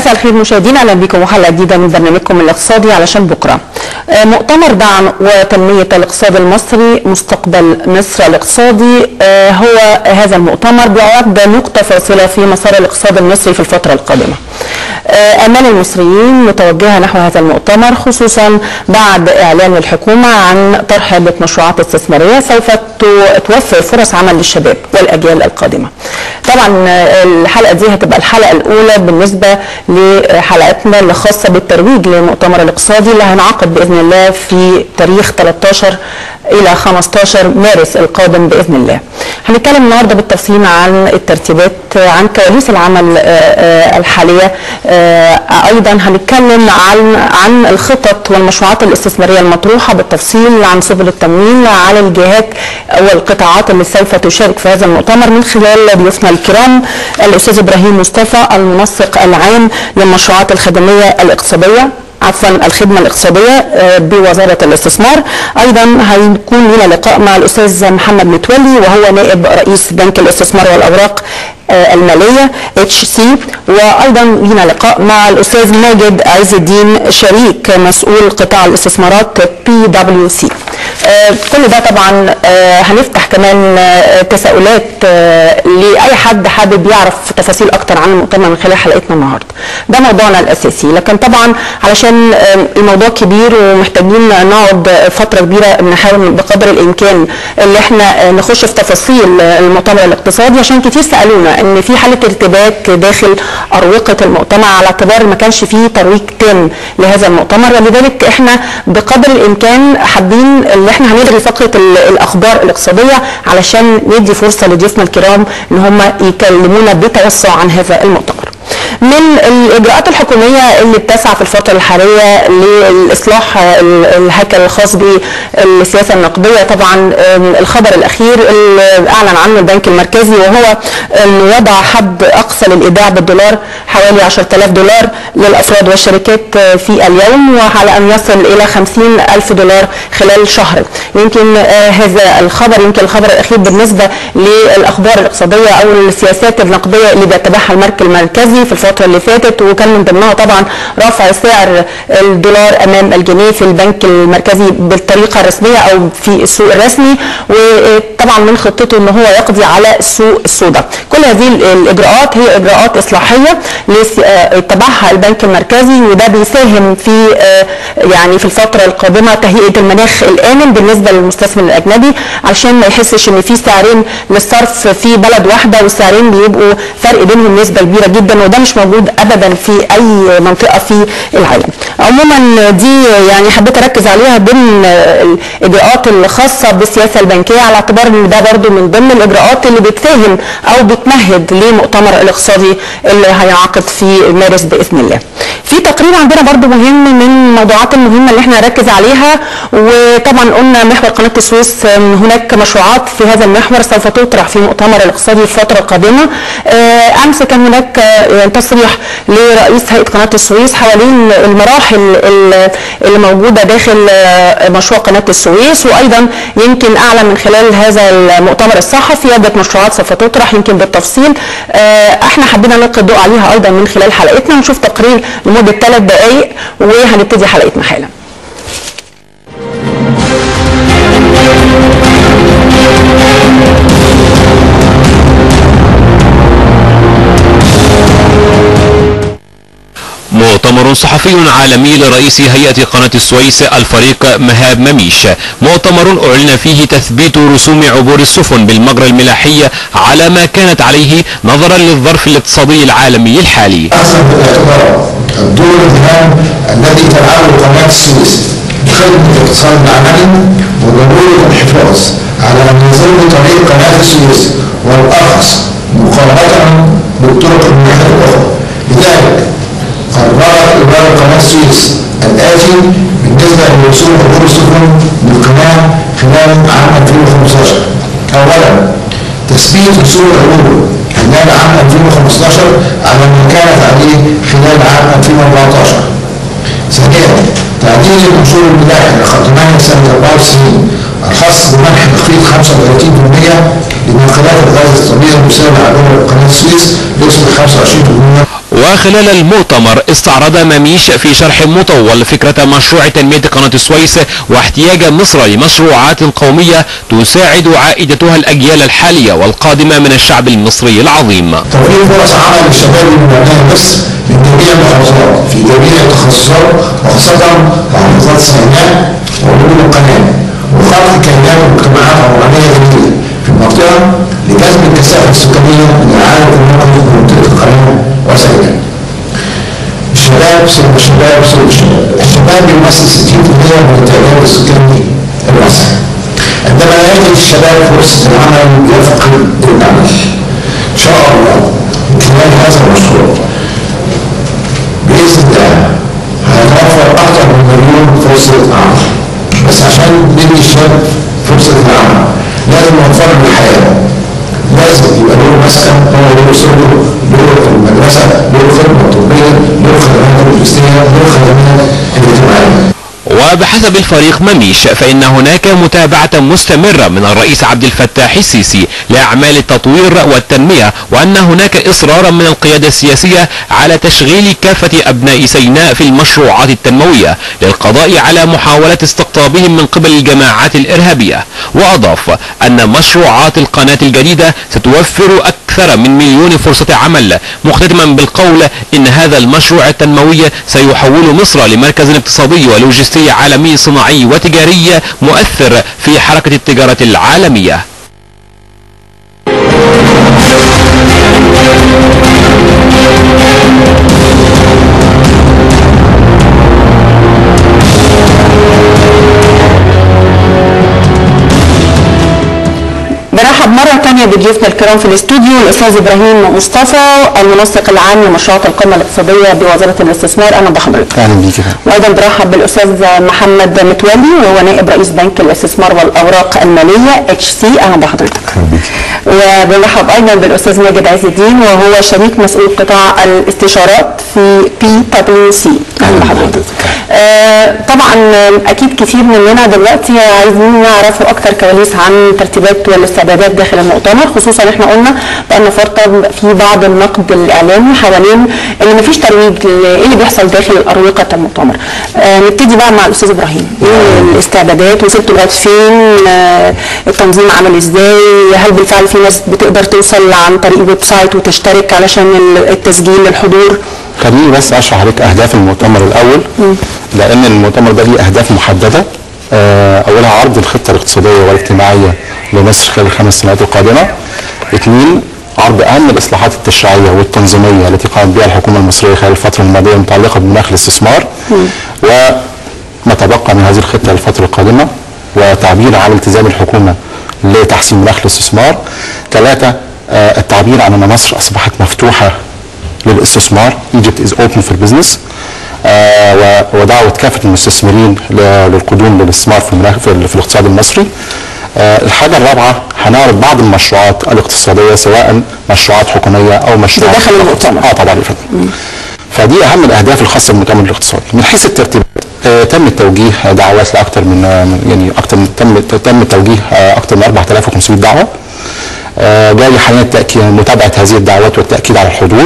مساء الخير مشاهدينا اهلا بكم وحلقه جديده من برنامجكم الاقتصادي علشان بكره. آه، مؤتمر دعم وتنميه الاقتصاد المصري مستقبل مصر الاقتصادي آه، هو هذا المؤتمر بيعد نقطه فاصله في مسار الاقتصاد المصري في الفتره القادمه. آه، امال المصريين متوجهه نحو هذا المؤتمر خصوصا بعد اعلان الحكومه عن طرح عده مشروعات استثماريه سوف تو- توفر فرص عمل للشباب والاجيال القادمه. طبعا آه، الحلقه دي هتبقى الحلقه الاولى بالنسبه لحلقتنا اللي خاصه بالترويج للمؤتمر الاقتصادي اللي هينعقد باذن الله في تاريخ 13 الى 15 مارس القادم باذن الله. هنتكلم النهارده بالتفصيل عن الترتيبات عن كواليس العمل آه، آه، الحاليه آه، ايضا هنتكلم عن عن الخطط والمشروعات الاستثماريه المطروحه بالتفصيل عن سبل التمويل على الجهات والقطاعات اللي سوف تشارك في هذا المؤتمر من خلال ضيوفنا الكرام الاستاذ ابراهيم مصطفى المنسق العام للمشروعات الخدميه الاقتصاديه عفوا الخدمة الاقتصادية آه، بوزارة الاستثمار أيضا هيكون لنا لقاء مع الأستاذ محمد متولي وهو نائب رئيس بنك الاستثمار والأوراق آه، المالية اتش سي وأيضا لنا لقاء مع الأستاذ ماجد عز الدين شريك مسؤول قطاع الاستثمارات بي دبليو سي كل ده طبعا آه، هنفتح كمان آه، تساؤلات آه، لأي حد حابب يعرف تفاصيل أكتر عن المؤتمر من خلال حلقتنا النهاردة ده موضوعنا الأساسي لكن طبعا علشان آه، الموضوع كبير ومحتاجين نقعد فترة كبيرة نحاول بقدر الإمكان اللي احنا آه، نخش في تفاصيل آه، المؤتمر الاقتصادي عشان كتير سألونا إن في حالة ارتباك داخل أروقة المؤتمر على اعتبار ما كانش فيه ترويج تام لهذا المؤتمر ولذلك احنا بقدر الإمكان حابين ان احنا هنلغي فقرة ال- الأخبار الاقتصادية علشان ندي فرصة لضيوفنا الكرام إن هم يكلمونا بتوسع عن هذا المؤتمر. من الاجراءات الحكوميه اللي بتسعى في الفتره الحاليه لاصلاح ال- الهيكل الخاص بالسياسه النقديه طبعا آم، الخبر الاخير اللي اعلن عنه البنك المركزي وهو انه وضع حد اقصى للايداع بالدولار حوالي 10000 دولار للافراد والشركات آه، في اليوم وعلى ان يصل الى 50 الف دولار خلال شهر يمكن آه، هذا الخبر يمكن الخبر الاخير بالنسبه للاخبار الاقتصاديه او السياسات النقديه اللي بيتبعها البنك المركزي في الفتره اللي فاتت وكان من ضمنها طبعا رفع سعر الدولار امام الجنيه في البنك المركزي بالطريقه الرسميه او في السوق الرسمي وطبعا من خطته ان هو يقضي على السوق السوداء كل هذه الاجراءات هي اجراءات اصلاحيه لس- آه، اتبعها البنك المركزي وده بيساهم في آه، يعني في الفتره القادمه تهيئه المناخ الامن بالنسبه للمستثمر الاجنبي علشان ما يحسش ان في سعرين للصرف في بلد واحده والسعرين بيبقوا فرق بينهم نسبه كبيره جدا وده مش موجود ابدا في اي منطقه في العالم. عموما دي يعني حبيت اركز عليها ضمن الاجراءات الخاصه بالسياسه البنكيه على اعتبار ان ده برضو من ضمن الاجراءات اللي بتساهم او بتمهد لمؤتمر الاقتصادي اللي هينعقد في مارس باذن الله. في تقرير عندنا برضو مهم من الموضوعات المهمه اللي احنا هنركز عليها وطبعا قلنا محور قناه السويس هناك مشروعات في هذا المحور سوف تطرح في مؤتمر الاقتصادي في الفتره القادمه آه، امس كان هناك آه، تصريح لرئيس هيئه قناه السويس حوالين المراحل ال- اللي موجوده داخل آه، مشروع قناه السويس وايضا يمكن اعلن من خلال هذا المؤتمر الصحفي عده مشروعات سوف تطرح يمكن بالتفصيل آه، احنا حبينا نلقي الضوء عليها ايضا من خلال حلقتنا ونشوف تقرير لمده ثلاث دقائق وهنبتدي حلقتنا حالا مؤتمر صحفي عالمي لرئيس هيئة قناة السويس الفريق مهاب مميش مؤتمر أعلن فيه تثبيت رسوم عبور السفن بالمجرى الملاحي على ما كانت عليه نظرا للظرف الاقتصادي العالمي الحالي أخذ بالاعتبار الدور الهام الذي تلعبه قناة السويس بخدمة الاقتصاد العالمي وضرورة الحفاظ على أن يظل طريق قناة السويس والأرخص مقارنة بالطرق الملاحية الأخرى لذلك قررت إدارة قناة السويس الآتي بالنسبة لوصول عبور السفن بالقناة خلال عام 2015 أولا تثبيت رسوم العبور خلال عام 2015 على ما كانت عليه خلال عام 2014 ثانيا تعديل المنشور الملاحي رقم 8 سنة 94 الخاص بمنح تخفيض 35% لناقلات الغاز الطبيعي المساوي على دول قناة السويس يصبح 25% وخلال المؤتمر استعرض مميش في شرح مطول فكرة مشروع تنمية قناة السويس واحتياج مصر لمشروعات قومية تساعد عائدتها الأجيال الحالية والقادمة من الشعب المصري العظيم توفير فرص عمل للشباب من ابناء مصر من جميع المحافظات في جميع التخصصات وخاصة محافظات سيناء ومدن القناة وخلق كيانات ومجتمعات عمرانية جديدة في المنطقة لجذب الكثافة السكانية من العالم المنطقة في منطقة القناة وسيناء. الشباب سلم الشباب سلم الشباب الشباب بيمثل 60% من التعداد السكاني الواسع عندما يجد الشباب فرصة العمل يفقد العمل إن شاء الله من خلال هذا المشروع بإذن الله هنوفر أكثر من مليون فرصة عمل بس عشان ندي الشباب فرصة العمل لازم نوفر له الحياة لازم يبقى له مسكن هو له سره له المدرسة له خدمة طبية له خدمات لوجستية له خدمات اجتماعية وبحسب الفريق مميش فإن هناك متابعة مستمرة من الرئيس عبد الفتاح السيسي لأعمال التطوير والتنمية وأن هناك إصرارا من القيادة السياسية على تشغيل كافة أبناء سيناء في المشروعات التنموية للقضاء على محاولة استقطابهم من قبل الجماعات الإرهابية وأضاف أن مشروعات القناة الجديدة ستوفر أكثر من مليون فرصة عمل مختتما بالقول إن هذا المشروع التنموي سيحول مصر لمركز اقتصادي ولوجستي عالمي صناعي وتجاري مؤثر في حركة التجارة العالمية برحب مرة تانية بضيوفنا الكرام في الاستوديو الأستاذ إبراهيم مصطفى المنسق العام لمشروعات القمة الاقتصادية بوزارة الاستثمار أهلا بحضرتك. اهلا بيك يا فندم. وأيضا برحب بالأستاذ محمد متولي وهو نائب رئيس بنك الاستثمار والأوراق المالية اتش سي أهلا بحضرتك. اهلا بيك وبنرحب أيضا بالأستاذ ماجد عز الدين وهو شريك مسؤول قطاع الاستشارات في بي دبليو سي أهلا بحضرتك. آه، طبعا أكيد كتير مننا دلوقتي عايزين نعرفوا أكتر كواليس عن ترتيبات والاستعدادات داخل المؤتمر خصوصا احنا قلنا بقالنا فترة في بعض النقد الإعلامي حوالين إن مفيش ترويج ل- إيه اللي بيحصل داخل أروقة المؤتمر. آه، نبتدي بقى مع الأستاذ إبراهيم. إيه الاستعدادات وصلتوا لغاية فين؟ آه، التنظيم عمل إزاي؟ هل بالفعل في ناس بتقدر توصل عن طريق ويب سايت وتشترك علشان ال- التسجيل للحضور؟ خليني بس اشرح عليك اهداف المؤتمر الاول لان المؤتمر ده ليه اهداف محدده آه، اولها عرض الخطه الاقتصاديه والاجتماعيه لمصر خلال الخمس سنوات القادمه اثنين عرض اهم الاصلاحات التشريعيه والتنظيميه التي قامت بها الحكومه المصريه خلال الفتره الماضيه المتعلقه بمناخ الاستثمار وما تبقى من هذه الخطه للفتره القادمه وتعبير عن التزام الحكومه لتحسين مناخ الاستثمار ثلاثه آه، التعبير عن ان مصر اصبحت مفتوحه للاستثمار Egypt is open for business آه، و- ودعوة كافة المستثمرين ل- للقدوم للاستثمار في المناخ في, ال- في الاقتصاد المصري آه، الحاجة الرابعة هنعرض بعض المشروعات الاقتصادية سواء مشروعات حكومية أو مشروعات داخل المؤتمر. اه طبعا يا فندم فدي أهم الأهداف الخاصة بالمؤتمر الاقتصادي من حيث الترتيبات آه، تم التوجيه دعوات لأكثر من آه، من- يعني أكثر من- تم تم توجيه آه، أكثر من 4500 دعوة آه، جاري حاليا التأكيد متابعة هذه الدعوات والتأكيد على الحضور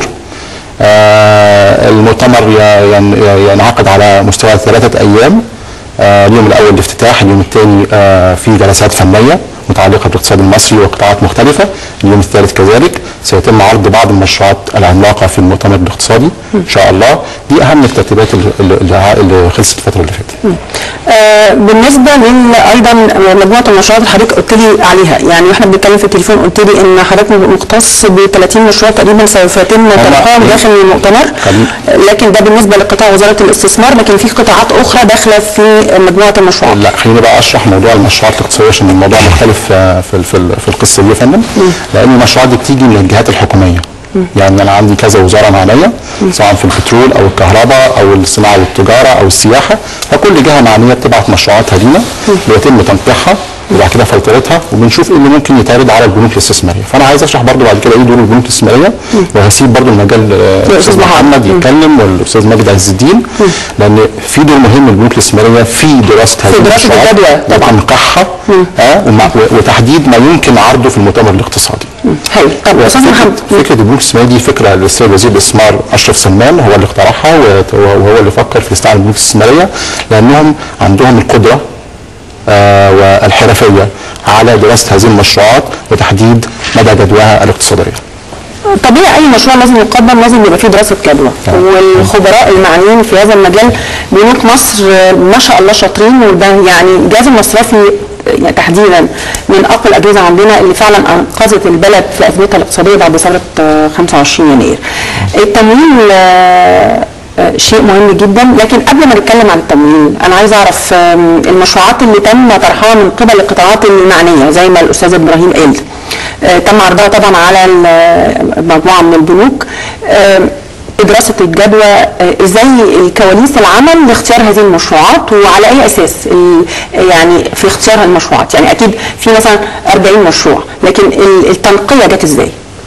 آه، المؤتمر ي- ين- ينعقد على مستوى ثلاثة أيام آه، اليوم الأول الافتتاح اليوم الثاني آه، في جلسات فنية متعلقة بالاقتصاد المصري وقطاعات مختلفة اليوم الثالث كذلك سيتم عرض بعض المشروعات العملاقة في المؤتمر الاقتصادي إن شاء الله دي أهم الترتيبات اللي- اللي اللي خلصت الفترة اللي فاتت آه، بالنسبه لل ايضا مجموعه المشروعات اللي حضرتك قلت لي عليها يعني واحنا بنتكلم في التليفون قلت لي ان حضرتك مختص ب 30 مشروع تقريبا سوف يتم طرحهم داخل المؤتمر خليل. لكن ده بالنسبه لقطاع وزاره الاستثمار لكن في قطاعات اخرى داخله في مجموعه المشروعات لا خليني بقى اشرح موضوع المشروعات الاقتصاديه عشان الموضوع مختلف آه، في ال- في ال- في القصه دي يا فندم لان المشروعات دي بتيجي من الجهات الحكوميه يعني انا عندي كذا وزاره معنيه سواء في البترول او الكهرباء او الصناعه والتجاره او السياحه فكل جهه معنيه بتبعت مشروعاتها لينا ويتم تنقيحها وبعد كده فلترتها وبنشوف ايه اللي ممكن يتعرض على البنوك الاستثماريه فانا عايز اشرح برضو بعد كده ايه دور البنوك الاستثماريه وهسيب برضو المجال آه، الاستاذ محمد يتكلم والاستاذ ماجد عز الدين لان في دور مهم للبنوك الاستثماريه في دراسه هذه في دراسة المشروعات الجدوى طبعاً. وتنقيحها آه ومع- و- وتحديد ما يمكن عرضه في المؤتمر الاقتصادي هاي طب استاذ محمد فكره البنوك الاستثماريه دي فكره للسيد وزير الاستثمار اشرف سلمان هو اللي اقترحها وت- وهو اللي فكر في استعمال البنوك الاستثماريه لانهم عندهم القدره آه، والحرفيه على دراسه هذه المشروعات وتحديد مدى جدواها الاقتصاديه. طبيعي اي مشروع لازم يقدم لازم يبقى فيه دراسه جدوى والخبراء المعنيين في هذا المجال بنوك مصر آه، ما شاء الله شاطرين وده يعني الجهاز المصرفي آه، يعني تحديدا من اقوى الاجهزه عندنا اللي فعلا انقذت البلد في ازمتها الاقتصاديه بعد ثوره آه، 25 يناير. التمويل آه، آه، شيء مهم جدا لكن قبل ما نتكلم عن التمويل انا عايز اعرف آم، المشروعات اللي تم طرحها من قبل القطاعات المعنيه زي ما الاستاذ ابراهيم قال آه، تم عرضها طبعا على ال- مجموعه من البنوك آم، دراسه الجدوى آه، ازاي الكواليس العمل لاختيار هذه المشروعات وعلى اي اساس ال- يعني في اختيار المشروعات يعني اكيد في مثلا 40 مشروع لكن ال- التنقيه جت ازاي؟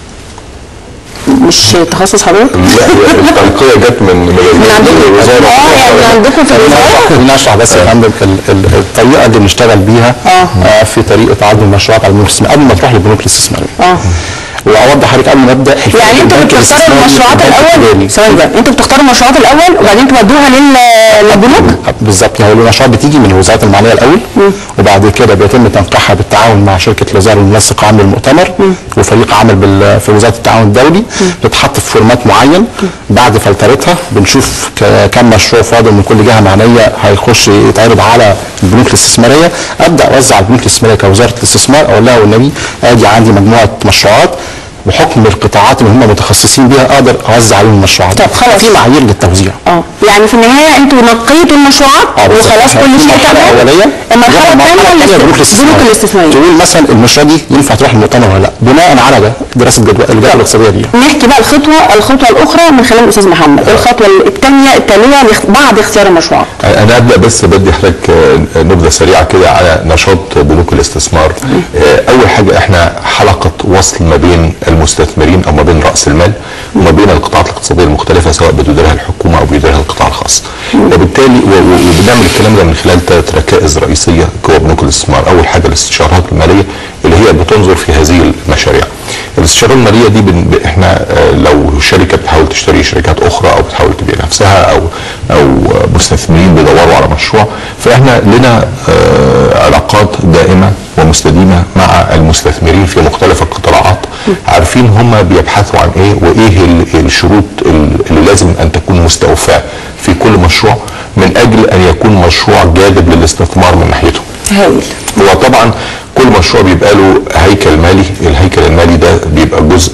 مش تخصص حضرتك؟ لا هي التنقية جت من من من عندكم الوزارة اه يعني عندكم في الوزاره خليني اشرح بس يا فندم ال- ال- الطريقه اللي بنشتغل بيها آه. آه، في طريقه عرض المشروعات على البنوك الاستثماريه قبل ما تروح للبنوك الاستثماريه. اه واوضح حضرتك قبل ما ابدا يعني انتوا البنك بتختاروا الاستثماري المشروعات والبنك الاول التجاري. ثواني بقى انتوا بتختاروا المشروعات الاول وبعدين تودوها لل- للبنوك بالظبط هو المشروعات بتيجي من الوزارات المعنيه الاول وبعد كده بيتم تنقيحها بالتعاون مع شركه الوزاره المنسق عام للمؤتمر وفريق عمل بال- في وزاره التعاون الدولي بتتحط في فورمات معين بعد فلترتها بنشوف ك- كم مشروع فاضل من كل جهه معنيه هيخش يتعرض على البنوك الاستثماريه ابدا اوزع البنوك الاستثماريه كوزاره الاستثمار اقول لها والنبي ادي عندي مجموعه مشروعات بحكم القطاعات اللي هم متخصصين بيها اقدر اوزع عليهم المشروعات طب خلاص. في معايير للتوزيع اه يعني في النهايه انتوا نقيتوا المشروعات اه بالظبط. وخلاص كل في شيء مرحلة تمام أولية المرحله الثانيه البنوك البنوك الاستثمارية الاستثماريه تقول مثلا المشروع دي ينفع تروح المؤتمر ولا لا بناء على ده دراسة جدوى الجدوى الاقتصادية دي نحكي بقى الخطوه الخطوه الاخرى من خلال الاستاذ محمد الخطوه الثانيه التاليه لاخ- بعد اختيار المشروعات انا ابدا بس بدي حضرتك آه، نبذه سريعه كده على نشاط بنوك الاستثمار آه، اول حاجه احنا حلقه وصل ما بين المستثمرين او ما بين راس المال وما بين القطاعات الاقتصاديه المختلفه سواء بتديرها الحكومه او بيديرها القطاع الخاص وبالتالي و- و- وبنعمل الكلام ده من خلال ثلاث ركائز رئيسيه جوه بنوك الاستثمار اول حاجه الاستشارات الماليه اللي هي بتنظر في هذه المشاريع الاستشارات الماليه دي بن... ب- احنا آه، لو شركه بتحاول تشتري شركات اخرى او بتحاول تبيع نفسها او او آه، مستثمرين بيدوروا على مشروع فاحنا لنا آه، علاقات دائمه ومستديمه مع المستثمرين في مختلف القطاعات عارفين هم بيبحثوا عن ايه وايه ال- الشروط ال- اللي لازم ان تكون مستوفاه في كل مشروع من اجل ان يكون مشروع جاذب للاستثمار من ناحيتهم هايل هو طبعا كل مشروع بيبقى له هيكل مالي الهيكل المالي ده بيبقى جزء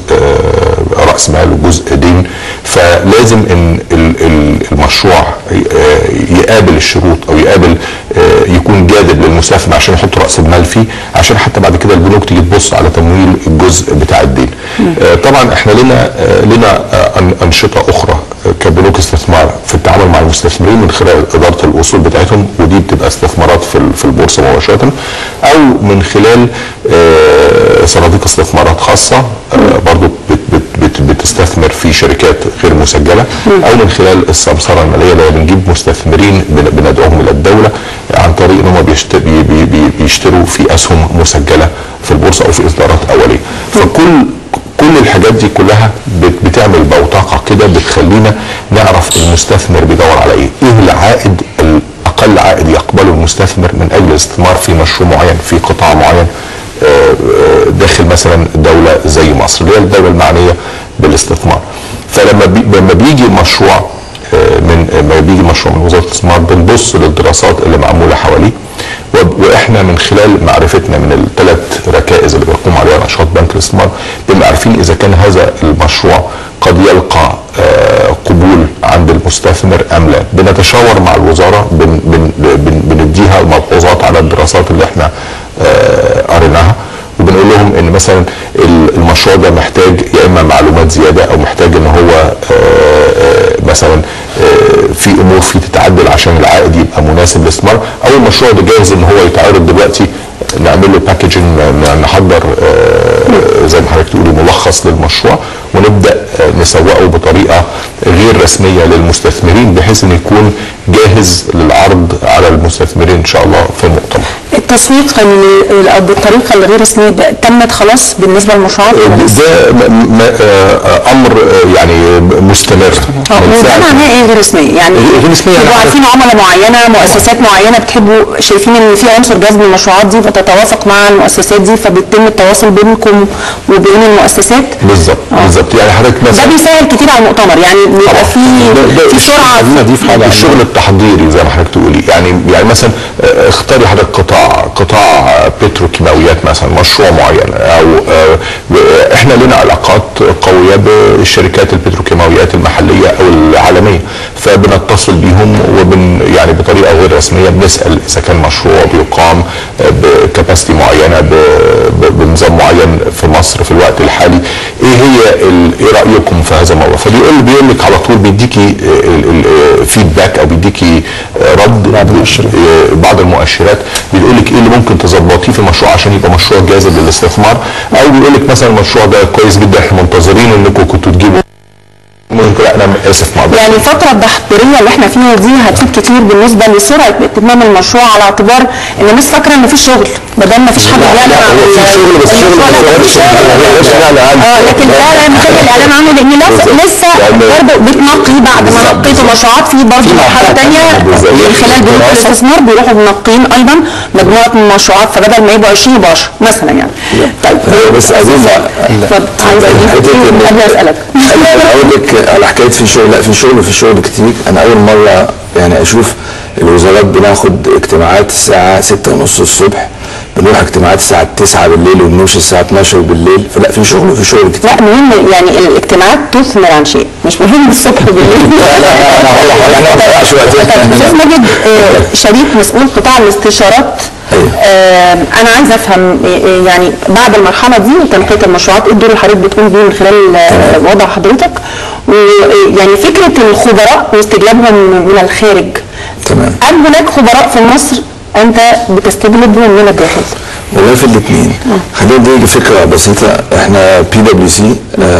آه، راس مال وجزء دين فلازم ان ال- ال- المشروع آه، يقابل الشروط او يقابل آه، يكون جاذب للمستثمر عشان يحط راس المال فيه عشان حتى بعد كده البنوك تيجي تبص على تمويل الجزء بتاع الدين آه، طبعا احنا لنا آه، لنا آه، أن- انشطه اخرى آه، كبنوك استثمار في التعامل مع المستثمرين من خلال اداره الاصول بتاعتهم ودي بتبقى استثمارات في ال- في البورصه مباشره او من خلال آه، صناديق استثمارات خاصه آه، برضو بت- بت- بت- بتستثمر في شركات غير مسجله او من خلال السمسره الماليه اللي هي بنجيب مستثمرين بن- بندعوهم الى الدوله عن طريق ان هم بيشت- بي- بي- بي- بيشتروا في اسهم مسجله في البورصه او في اصدارات اوليه فكل كل الحاجات دي كلها بت- بتعمل بوتقه كده بتخلينا نعرف المستثمر بيدور على ايه ايه العائد الاقل عائد يقبله المستثمر من اجل الاستثمار في مشروع معين في قطاع معين آه، آه، داخل مثلا دولة زي مصر اللي هي الدولة المعنية بالاستثمار فلما بي لما بيجي مشروع آه، من لما بيجي مشروع من وزارة الاستثمار بنبص للدراسات اللي معمولة حواليه وب- واحنا من خلال معرفتنا من الثلاث ركائز اللي بيقوم عليها نشاط بنك الاستثمار بنبقى عارفين اذا كان هذا المشروع قد يلقى آه، قبول عند المستثمر ام لا بنتشاور مع الوزاره بن بن بن بنديها ملحوظات على الدراسات اللي احنا آه، قريناها وبنقول لهم ان مثلا ال- المشروع ده محتاج يا اما معلومات زياده او محتاج ان هو آه، آه، مثلا آه، في امور فيه تتعدل عشان العائد يبقى مناسب للاستثمار او المشروع ده جاهز ان هو يتعرض دلوقتي نعمل له باكجنج نحضر آه، زي ما حضرتك تقولي ملخص للمشروع ونبدا آه، نسوقه بطريقه غير رسميه للمستثمرين بحيث انه يكون جاهز للعرض على المستثمرين ان شاء الله في المؤتمر. التسويق ال- ال- بالطريقه الغير رسميه بقى تمت خلاص بالنسبه للمشروعات ولا لسه؟ ده م- م- آه، امر آه، يعني مستمر اه من وده ساعة معناه ايه غير رسميه؟ يعني غير رسمية تبقوا يعني عارفين عملاء معينه مؤسسات معينه بتحبوا شايفين ان في عنصر جذب المشروعات دي فتتوافق مع المؤسسات دي فبيتم التواصل بينكم وبين المؤسسات بالظبط بالظبط يعني حضرتك ده مثلا بيسهل كتير على المؤتمر يعني بيبقى في ده- ده في سرعه خلينا نضيف حاجه الشغل التحضيري زي ما حضرتك تقولي يعني يعني مثلا آه، اختاري حضرتك قطاع قطاع بتروكيماويات مثلا مشروع معين او آه، ب- احنا لنا علاقات قويه بالشركات البتروكيماويات المحليه او العالميه فبنتصل بيهم وبن يعني بطريقه غير رسميه بنسال اذا كان مشروع بيقام بكباستي معينه ب- ب- بنظام معين في مصر في الوقت الحالي ايه هي ال- ايه رايكم في هذا الموضوع فبيقول بيقول لك على طول بيديكي فيدباك او بيديكي آه، رد بعض المؤشرات. آه، بعض المؤشرات بيقول لك ايه اللي ممكن تظبطيه في المشروع عشان يبقى مشروع جاذب للاستثمار او بيقول لك مثلا المشروع ده كويس جدا احنا منتظرين انكم كنتوا تجيبوا ممكن لا انا اسف ما أقدرش. يعني الفترة التحضيرية اللي احنا فيها دي هتفيد كتير بالنسبة لسرعة اتمام المشروع على اعتبار ان الناس فاكرة ان مفيش شغل ما دام مفيش حد لا، بيعلن لا، عن هو في ال- شغل، بس شغل المشروع، ما لا، ظهرش، مفيش شغل. ما ظهرش إعلان عنه. اه لكن ده لا محتاج الاعلان عنه لان لسه لسه لأن- برضه بتنقي بعد ما بالظبط، نقيتوا بالظبط. مشروعات في برضه في مرحلة مرحلة تانية تانية، بالظبط. من خلال بنوك دراسة. الاستثمار بيروحوا منقين ايضا مجموعة من المشروعات فبدل ما يبقوا 20 يبقوا 10 مثلا يعني طيب بس عايزين اتفضل عايز اجيب حتة إن- قبل اسالك انا اقول لك على حكايه في شغل لا في شغل في شغل كتير انا اول مره يعني اشوف الوزارات بناخد اجتماعات الساعه 6 ونص الصبح بنروح اجتماعات الساعه 9 بالليل وبنمشي الساعه 12 بالليل فلا في شغل وفي شغل كتير لا مهم يعني الاجتماعات تثمر عن شيء مش مهم الصبح بالليل انا هقول لحضرتك احنا ما بنضيعش وقتنا استاذ ماجد آه، شريك مسؤول قطاع الاستشارات آه، انا عايز افهم آه، آه، يعني بعد المرحله دي وتنقيه المشروعات ايه الدور اللي حضرتك بتقوم بيه من خلال آه، وضع حضرتك ويعني فكره الخبراء واستجلابهم من الخارج تمام هل هناك خبراء في مصر انت بتستجلبهم من الداخل؟ والله في الاثنين خلينا ندي فكره بسيطه احنا بي دبليو سي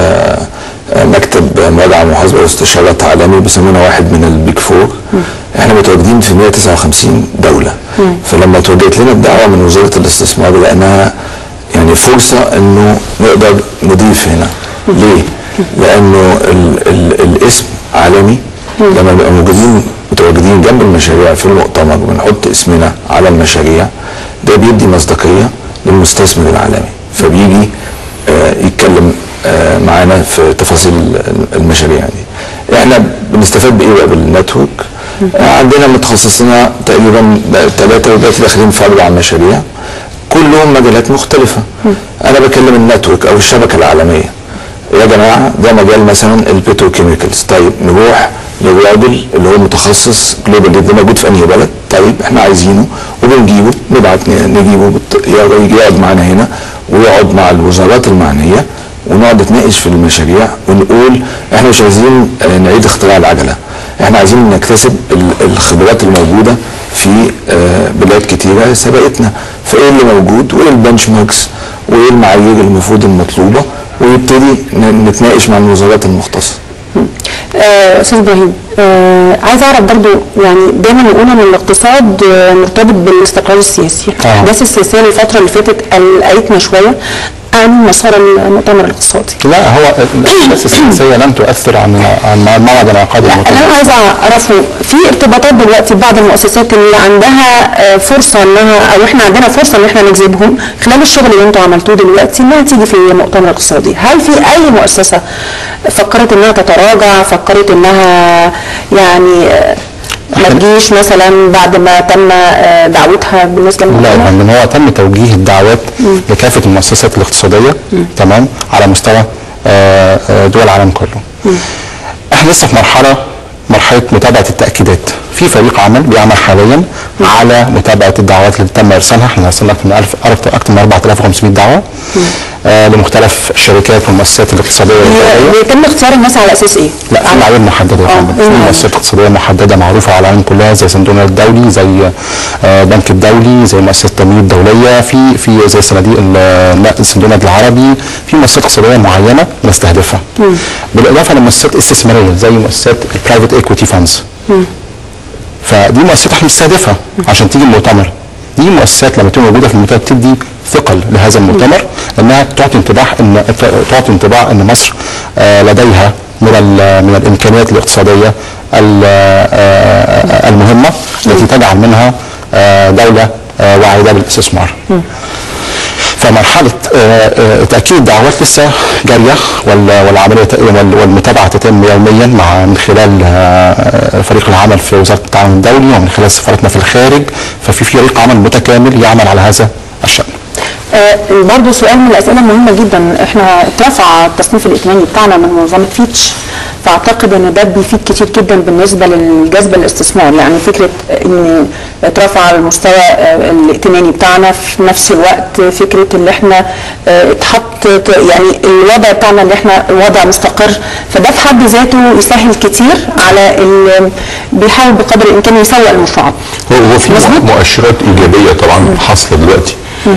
مكتب مراجعه محاسبه واستشارات عالمي بيسمونا واحد من البيج فور احنا متواجدين في 159 دوله فلما توجهت لنا الدعوه من وزاره الاستثمار لانها يعني فرصه انه نقدر نضيف هنا ليه؟ لانه ال ال الاسم عالمي لما نبقى موجودين متواجدين جنب المشاريع في المؤتمر وبنحط اسمنا على المشاريع ده بيدي مصداقيه للمستثمر العالمي فبيجي آه، يتكلم آه، معانا في تفاصيل المشاريع دي احنا بنستفاد بايه بقى بالنتورك آه، عندنا متخصصين تقريبا ثلاثه ودلوقتي داخلين في اربع مشاريع كلهم مجالات مختلفه انا بكلم النتورك او الشبكه العالميه يا جماعه ده مجال مثلا البتروكيميكالز طيب نروح للراجل اللي هو متخصص جلوبال ده موجود في انهي بلد طيب احنا عايزينه وبنجيبه نبعت ن- نجيبه بت- يجي يقعد معانا هنا ويقعد مع الوزارات المعنيه ونقعد نتناقش في المشاريع ونقول احنا مش عايزين آه، نعيد اختراع العجله احنا عايزين نكتسب ال- الخبرات الموجوده في آه، بلاد كتيره سبقتنا فايه اللي موجود وايه البنش ماركس وايه المعايير المفروض المطلوبه ويبتدي ن- نتناقش مع الوزارات المختصه آه، استاذ ابراهيم آه، عايز اعرف برضو يعني دايما يقول ان الاقتصاد آه، مرتبط بالاستقرار السياسي آه. الاحداث السياسيه الفتره اللي فاتت قلقتنا شويه عن مسار المؤتمر الاقتصادي لا هو الاحداث السياسيه لم تؤثر عن عن موعد انعقاد لا المؤتمر انا عايز اعرفه في ارتباطات دلوقتي ببعض المؤسسات اللي عندها آه، فرصه انها او احنا عندنا فرصه ان احنا نجذبهم خلال الشغل اللي انتوا عملتوه دلوقتي انها تيجي في المؤتمر الاقتصادي هل في اي مؤسسه فكرت انها تتراجع فكرت انها يعني آه، ما تجيش مثلا بعد ما تم آه، دعوتها بالنسبه لا للمؤتمر لان هو تم توجيه الدعوات لكافه المؤسسات الاقتصاديه تمام على مستوى آه، آه، دول العالم كله احنا لسه في مرحله مرحله متابعه التاكيدات في فريق عمل بيعمل حاليا على متابعه الدعوات اللي تم ارسالها احنا ارسلنا اكثر من 1000 اكثر من 4500 دعوه آه، لمختلف الشركات والمؤسسات الاقتصاديه والدوليه بيتم اختيار الناس على اساس ايه؟ لا في معايير محدده يا آه، فندم إيه في المعايير؟ مؤسسات اقتصاديه محدده معروفه على العالم كلها زي صندوق النقد الدولي زي آه، البنك الدولي زي مؤسسه التنميه الدوليه في في زي صناديق ال- لا، صندوق النقد العربي في مؤسسات اقتصاديه معينه نستهدفها بالاضافه لمؤسسات استثماريه زي مؤسسات البرايفت ايكويتي فاندز فدي مؤسسات احنا بنستهدفها عشان تيجي المؤتمر دي مؤسسات لما تكون موجوده في المنطقه بتدي ثقل لهذا المؤتمر انها تعطي انطباع ان تعطي انطباع ان مصر آه، لديها من ال- من الامكانيات الاقتصاديه ال- آه، المهمه التي تجعل منها آه، دوله آه، واعده بالاستثمار. فمرحله آه، آه، تاكيد الدعوات لسه جاريه وال- والعمليه ت- وال- والمتابعه تتم يوميا مع من خلال آه، فريق العمل في وزاره التعاون الدولي ومن خلال سفارتنا في الخارج ففي فريق عمل متكامل يعمل على هذا الشان. آه، برضه سؤال من الاسئله المهمه جدا احنا اترفع التصنيف الائتماني بتاعنا من منظمه فيتش فاعتقد ان ده بيفيد كتير جدا بالنسبه للجذب الاستثمار يعني فكره ان اترفع المستوى آه، الائتماني بتاعنا في نفس الوقت فكره ان احنا آه، اتحط يعني الوضع بتاعنا اللي احنا وضع مستقر فده في حد ذاته يسهل كتير على ال- بيحاول بقدر الامكان يسوق المشروعات هو هو في مظبوط. مؤشرات ايجابيه طبعا حاصله دلوقتي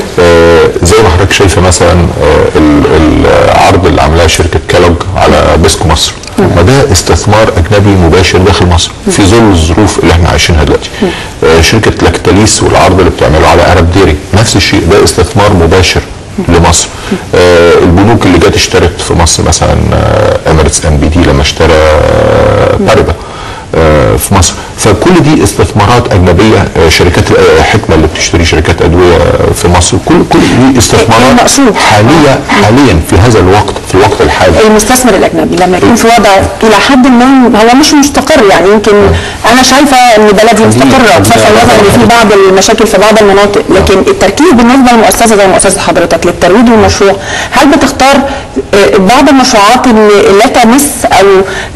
آه زي ما حضرتك شايفه مثلا آه ال- العرض اللي عاملاه شركه كالوج على بيسكو مصر ما ده استثمار اجنبي مباشر داخل مصر في ظل الظروف اللي احنا عايشينها دلوقتي آه شركه لاكتاليس والعرض اللي بتعمله على ارب ديري نفس الشيء ده استثمار مباشر لمصر آه البنوك اللي جت اشترت في مصر مثلا آه اميريتس ام بي دي لما اشترى آه باربا آه، في مصر فكل دي استثمارات اجنبيه آه، شركات آه، حكمه اللي بتشتري شركات ادويه آه، في مصر كل كل دي استثمارات المقصود. حاليه حاليا في هذا الوقت في الوقت الحالي المستثمر الاجنبي لما يكون في وضع الى حد ما هو مش مستقر يعني يمكن انا شايفه ان بلدي مستقره بصرف النظر ان في بعض المشاكل في بعض المناطق لكن التركيز بالنسبه لمؤسسه زي مؤسسه حضرتك للترويج للمشروع هل بتختار آه، بعض المشروعات اللي لا تمس او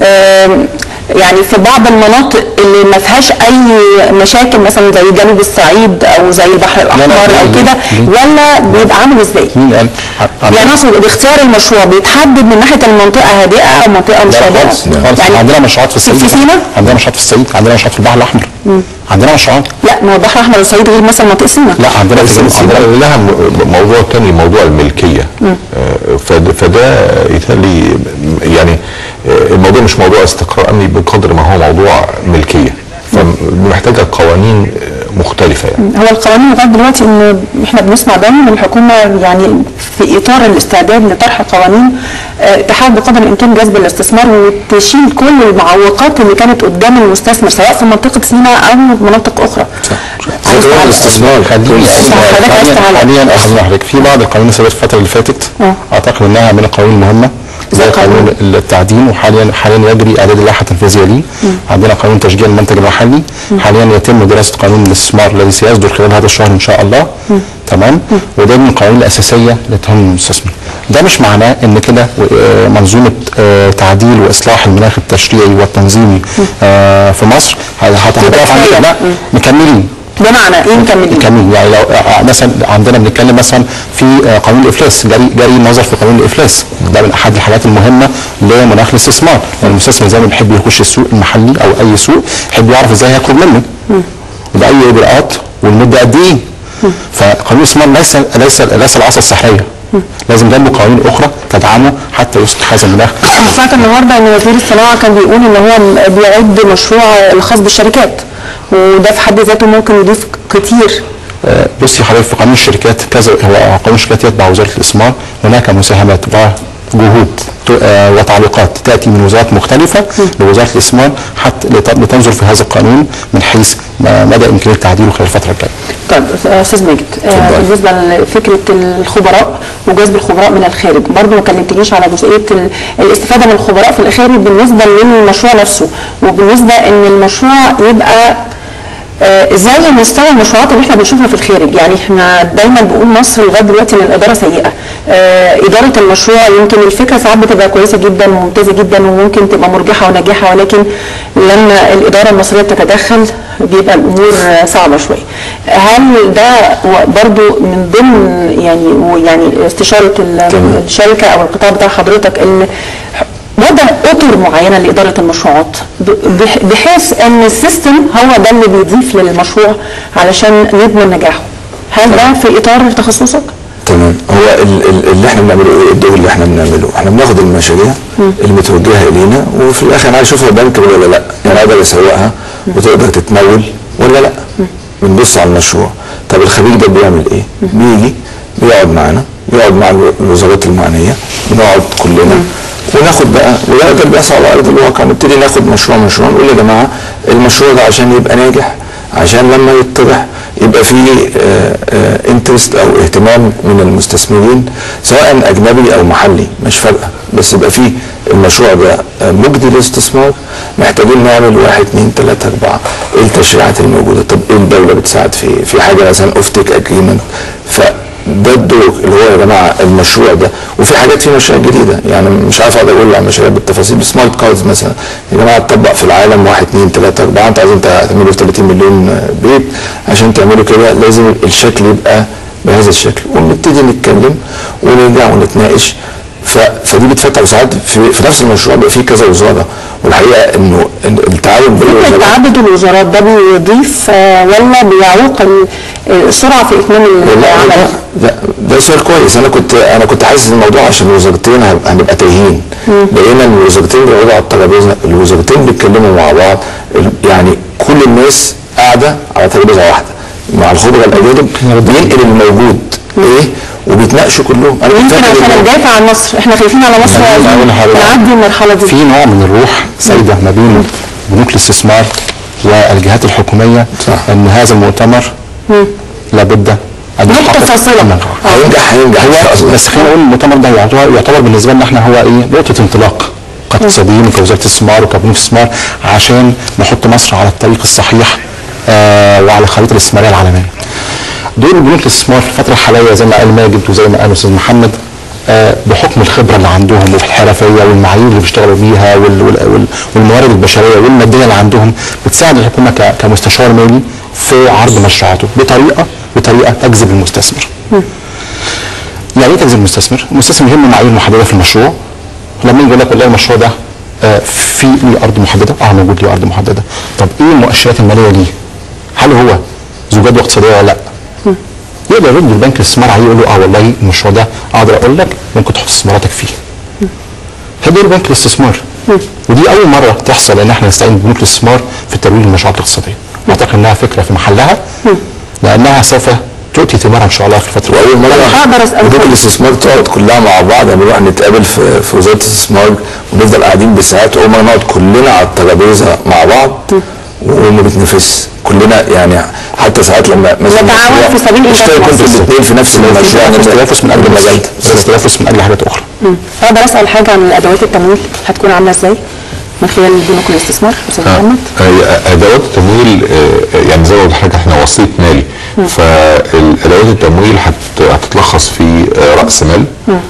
آه، يعني في بعض المناطق اللي ما فيهاش اي مشاكل مثلا زي جنوب الصعيد او زي البحر الاحمر لا، او ليه؟ كده ليه؟ ولا بيبقى عامل ازاي؟ مين قال؟ ع- يعني اقصد باختيار المشروع بيتحدد من ناحيه المنطقه هادئه او منطقه مش هادئه خالص خالص يعني عندنا مشروعات في الصعيد في سينا؟ عندنا مشروعات في الصعيد عندنا مشروعات في البحر الاحمر عندنا مشروعات لا ما هو البحر الاحمر والصعيد غير مثلا منطقه سينا لا عندنا في جنوب عندنا عندنا لها م- موضوع تاني موضوع الملكيه آه، فد- فده يتهيألي يعني آه، الموضوع مش موضوع استقرار امني بقدر ما هو موضوع ملكيه فمحتاجه قوانين آه، مختلفه يعني هو القوانين لغايه دلوقتي ان احنا بنسمع دايما من الحكومه يعني في اطار الاستعداد لطرح قوانين آه، تحاول بقدر الامكان جذب الاستثمار وتشيل كل المعوقات اللي كانت قدام المستثمر سواء في منطقه سيناء او مناطق اخرى عايز زي تعلق. الاستثمار خليني حضرتك عايز تعلق. حاليا اخذ حضرتك في بعض القوانين اللي صدرت الفتره اللي فاتت آه. اعتقد انها من القوانين المهمه زي زي قانون؟ قانون التعدين وحاليا حاليا يجري اعداد اللائحه التنفيذيه ليه عندنا قانون تشجيع المنتج المحلي حاليا يتم دراسه قانون الاستثمار الذي سيصدر خلال هذا الشهر ان شاء الله تمام وده من القوانين الاساسيه اللي تهم المستثمر ده مش معناه ان كده آه، منظومه آه، تعديل واصلاح المناخ التشريعي والتنظيمي آه، في مصر هتقف عن كده لا مكملين بمعنى ايه مكملين؟ كمين يعني لو آه، مثلا عندنا بنتكلم مثلا في آه، قانون الافلاس جري جري النظر في قانون الافلاس ده من احد الحاجات المهمه لمناخ الاستثمار يعني المستثمر زي ما بيحب يخش السوق المحلي او اي سوق يحب يعرف ازاي هياخد منه وباي اجراءات والمده قد ايه فقانون الاستثمار ليس ليس ليس العصا السحريه لازم جنبه قوانين اخرى تدعمه حتى يصلح هذا المناخ انا سمعت النهارده ان وزير الصناعه كان بيقول ان هو بيعد مشروع الخاص بالشركات وده في حد ذاته ممكن يضيف كتير آه، بصي حضرتك في قانون الشركات كذا هو قانون الشركات يتبع وزاره الاستثمار هناك مساهمات وجهود ت- آه، وتعليقات تاتي من وزارات مختلفه لوزاره الاستثمار حتى لت- لتنظر في هذا القانون من حيث ما- مدى امكانيه تعديله خلال الفتره الجايه. طيب استاذ ماجد آه، بالنسبه لفكره الخبراء وجذب الخبراء من الخارج برضه ما كلمتنيش على جزئيه ال- الاستفاده من الخبراء في الخارج بالنسبه للمشروع نفسه وبالنسبه ان المشروع يبقى آه، زي مستوى المشروعات اللي احنا بنشوفها في الخارج يعني احنا دايما بنقول مصر لغايه دلوقتي ان الاداره سيئه آه، اداره المشروع يمكن الفكره ساعات بتبقى كويسه جدا وممتازه جدا وممكن تبقى مرجحه وناجحه ولكن لما الاداره المصريه بتتدخل بيبقى الامور آه، صعبه شويه هل ده برضو من ضمن يعني يعني استشاره ال- الشركه او القطاع بتاع حضرتك ان وضع اطر معينه لاداره المشروعات ب- بح- بحيث ان السيستم هو ده اللي بيضيف للمشروع علشان نضمن نجاحه هل ده في اطار تخصصك؟ تمام هو ال- ال- اللي احنا بنعمله ايه الدور اللي احنا بنعمله احنا بناخد المشاريع اللي متوجهه الينا وفي الاخر انا عايز اشوفها بنك ولا لا يعني اقدر اسوقها وتقدر تتمول ولا لا بنبص على المشروع طب الخبير ده بيعمل ايه؟ بيجي بيقعد معانا بيقعد مع الو- الوزارات المعنيه بنقعد كلنا وناخد بقى وده ده اللي بيحصل على ارض الواقع نبتدي ناخد مشروع مشروع نقول يا جماعه المشروع ده عشان يبقى ناجح عشان لما يتطرح يبقى فيه انترست او اهتمام من المستثمرين سواء اجنبي او محلي مش فارقه بس يبقى فيه المشروع ده آه، مجدي للاستثمار محتاجين نعمل واحد اثنين ثلاثه اربعه ايه التشريعات الموجوده طب ايه الدوله بتساعد في إيه؟ في حاجه مثلا اوف تيك اجريمنت فده الدور اللي هو يا جماعه المشروع ده وفي حاجات في مشاريع جديده يعني مش عارف اقدر اقول على المشاريع بالتفاصيل سمارت كاردز مثلا يا جماعه تطبق في العالم واحد اثنين ثلاثه اربعه انت عايزين تعملوا 30 مليون بيت عشان تعملوا كده لازم الشكل يبقى بهذا الشكل ونبتدي نتكلم ونرجع ونتناقش ف... فدي بتفتح وساعات في, في نفس المشروع بيبقى فيه كذا وزاره والحقيقه انه إن التعاون بين فكرة الوزارات تعدد الوزارات ده بيضيف آه، ولا بيعوق ال- السرعة في إتمام والله العمل؟ ده, ده, ده سؤال كويس انا كنت انا كنت حاسس الموضوع عشان الوزارتين هب- هنبقى تايهين لقينا ان الوزارتين بيقعدوا على الترابيزه الوزارتين بيتكلموا مع بعض ال- يعني كل الناس قاعده على ترابيزه واحده مع الخبراء الاجانب بينقل الموجود ايه وبيتناقشوا كلهم انا كنت يمكن فاكر عشان إنه- ندافع عن مصر احنا خايفين على مصر أنا عايز أقول لحضرتك نعدي المرحلة دي في نوع من الروح سايده ما بين بنوك الاستثمار والجهات الحكوميه صح. ان هذا المؤتمر لابد ان نقطة يحقق فاصلة. النجاح. هينجح هينجح هو بس خلينا نقول المؤتمر ده يعتبر, يعتبر بالنسبه لنا احنا هو ايه نقطه انطلاق كاقتصاديين وكوزاره استثمار وكبنوك استثمار عشان نحط مصر على الطريق الصحيح آه وعلى الخريطه الاستثماريه العالميه. دور بنوك الاستثمار في الفتره الحاليه زي ما قال ماجد وزي ما قال الاستاذ محمد آه بحكم الخبره اللي عندهم وفي الحرفيه والمعايير اللي بيشتغلوا بيها وال وال وال والموارد البشريه والماديه اللي عندهم بتساعد الحكومه ك- كمستشار مالي في عرض مشروعاته بطريقه بطريقه تجذب المستثمر. يعني ايه تجذب المستثمر؟ المستثمر يهمه معايير محدده في المشروع لما يجي يقول لك والله المشروع ده آه، في ليه ارض محدده؟ اه موجود ليه ارض محدده. طب ايه المؤشرات الماليه ليه؟ هل هو ذو جدوى اقتصاديه ولا لا؟ يقدر يرد البنك الاستثمار عليه يقول له اه والله المشروع ده اقدر اقول لك ممكن تحط استثماراتك فيه. هي دور بنك الاستثمار. ودي اول مره تحصل ان احنا نستعين ببنوك الاستثمار في ترويج المشروعات الاقتصاديه. اعتقد انها فكره في محلها لانها سوف تؤتي ثمارها ان شاء الله في الفتره واول مره هقدر أسألكم. بنوك الاستثمار تقعد كلها مع بعض يعني نروح نتقابل في, في وزاره الاستثمار ونفضل قاعدين بالساعات اول مره نقعد كلنا على الترابيزه مع بعض وما بنتنافسش كلنا يعني حتى ساعات لما مثلا نتعاون مشروع- في سبيل إنجاز اشتركوا انتوا مصر. الاثنين في نفس المشروع في تنافس من اجل المجال المجال ده. بس تنافس من اجل حاجات اخرى أقدر أسأل حاجة عن الأدوات التمويل هتكون عاملة إزاي من خلال بنوك الاستثمار أستاذ محمد؟ هي ادوات التمويل آه، يعني زي ما قلت لحضرتك احنا وسيط مالي فالادوات التمويل هت- هتتلخص في آه، راس مال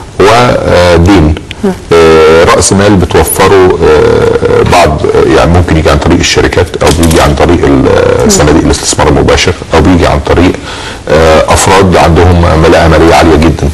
ودين آه، راس مال بتوفره آه، بعض يعني ممكن يجي عن طريق الشركات او بيجي عن طريق ال- صناديق الاستثمار المباشر او بيجي عن طريق آه، افراد عندهم ملاءه ماليه عاليه جدا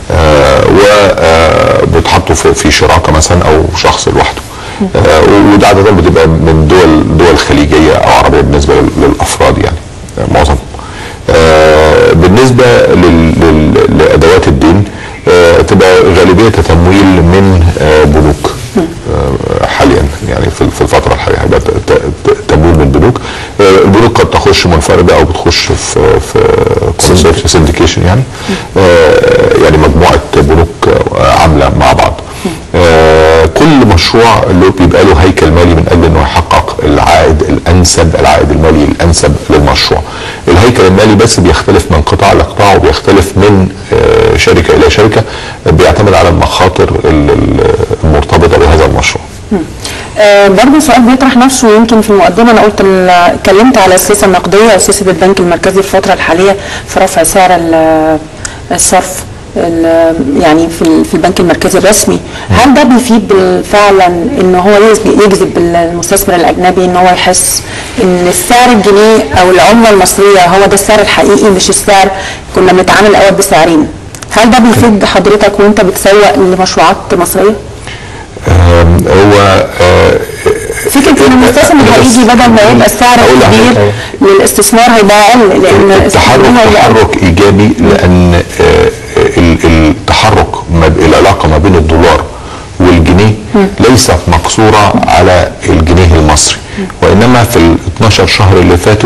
وبتحطوا في في شراكه مثلا او شخص لوحده آه، وده عاده بتبقى من دول دول خليجيه او عربيه بالنسبه لل- للافراد يعني آه، معظمهم آه، بالنسبه لل- لل- لادوات الدين آه، تبقى غالبيه تمويل من آه، بنوك آه، حاليا يعني في في الفتره الحاليه هيبقى ت- ت- تمويل من بنوك آه، البنوك قد تخش منفرده او بتخش في في كونسورت سنديكيشن يعني آه، يعني مجموعه بنوك آه، عامله مع بعض آه، كل مشروع له بيبقى له هيكل مالي من اجل انه يحقق العائد الانسب العائد المالي الانسب للمشروع الهيكل المالي بس بيختلف من قطاع لقطاع وبيختلف من آه، شركه الى شركه بيعتمد على المخاطر ال- ال- المرتبطه بهذا المشروع آه برضه سؤال بيطرح نفسه يمكن في المقدمه انا قلت ال- اتكلمت على السياسه النقديه وسياسه البنك المركزي في الفتره الحاليه في رفع سعر ال- الصرف ال- يعني في ال- في البنك المركزي الرسمي هل ده بيفيد بال- فعلا ان هو يجذب- يجذب المستثمر الاجنبي ان هو يحس ان السعر الجنيه او العمله المصريه هو ده السعر الحقيقي مش السعر كنا بنتعامل الاول بسعرين هل ده بيفيد حضرتك وانت بتسوق لمشروعات مصريه؟ آم، هو آه، فكره ان المستثمر بس- هيجي بدل ما يبقى السعر أقول لحضرتك كبير للاستثمار هيبقى اقل لان التحرك الاستثمار هيبقى أقل. تحرك ايجابي لان آه، ال- التحرك ما ب- العلاقه ما بين الدولار والجنيه ليست مقصوره على الجنيه المصري وانما في ال 12 شهر اللي فاتوا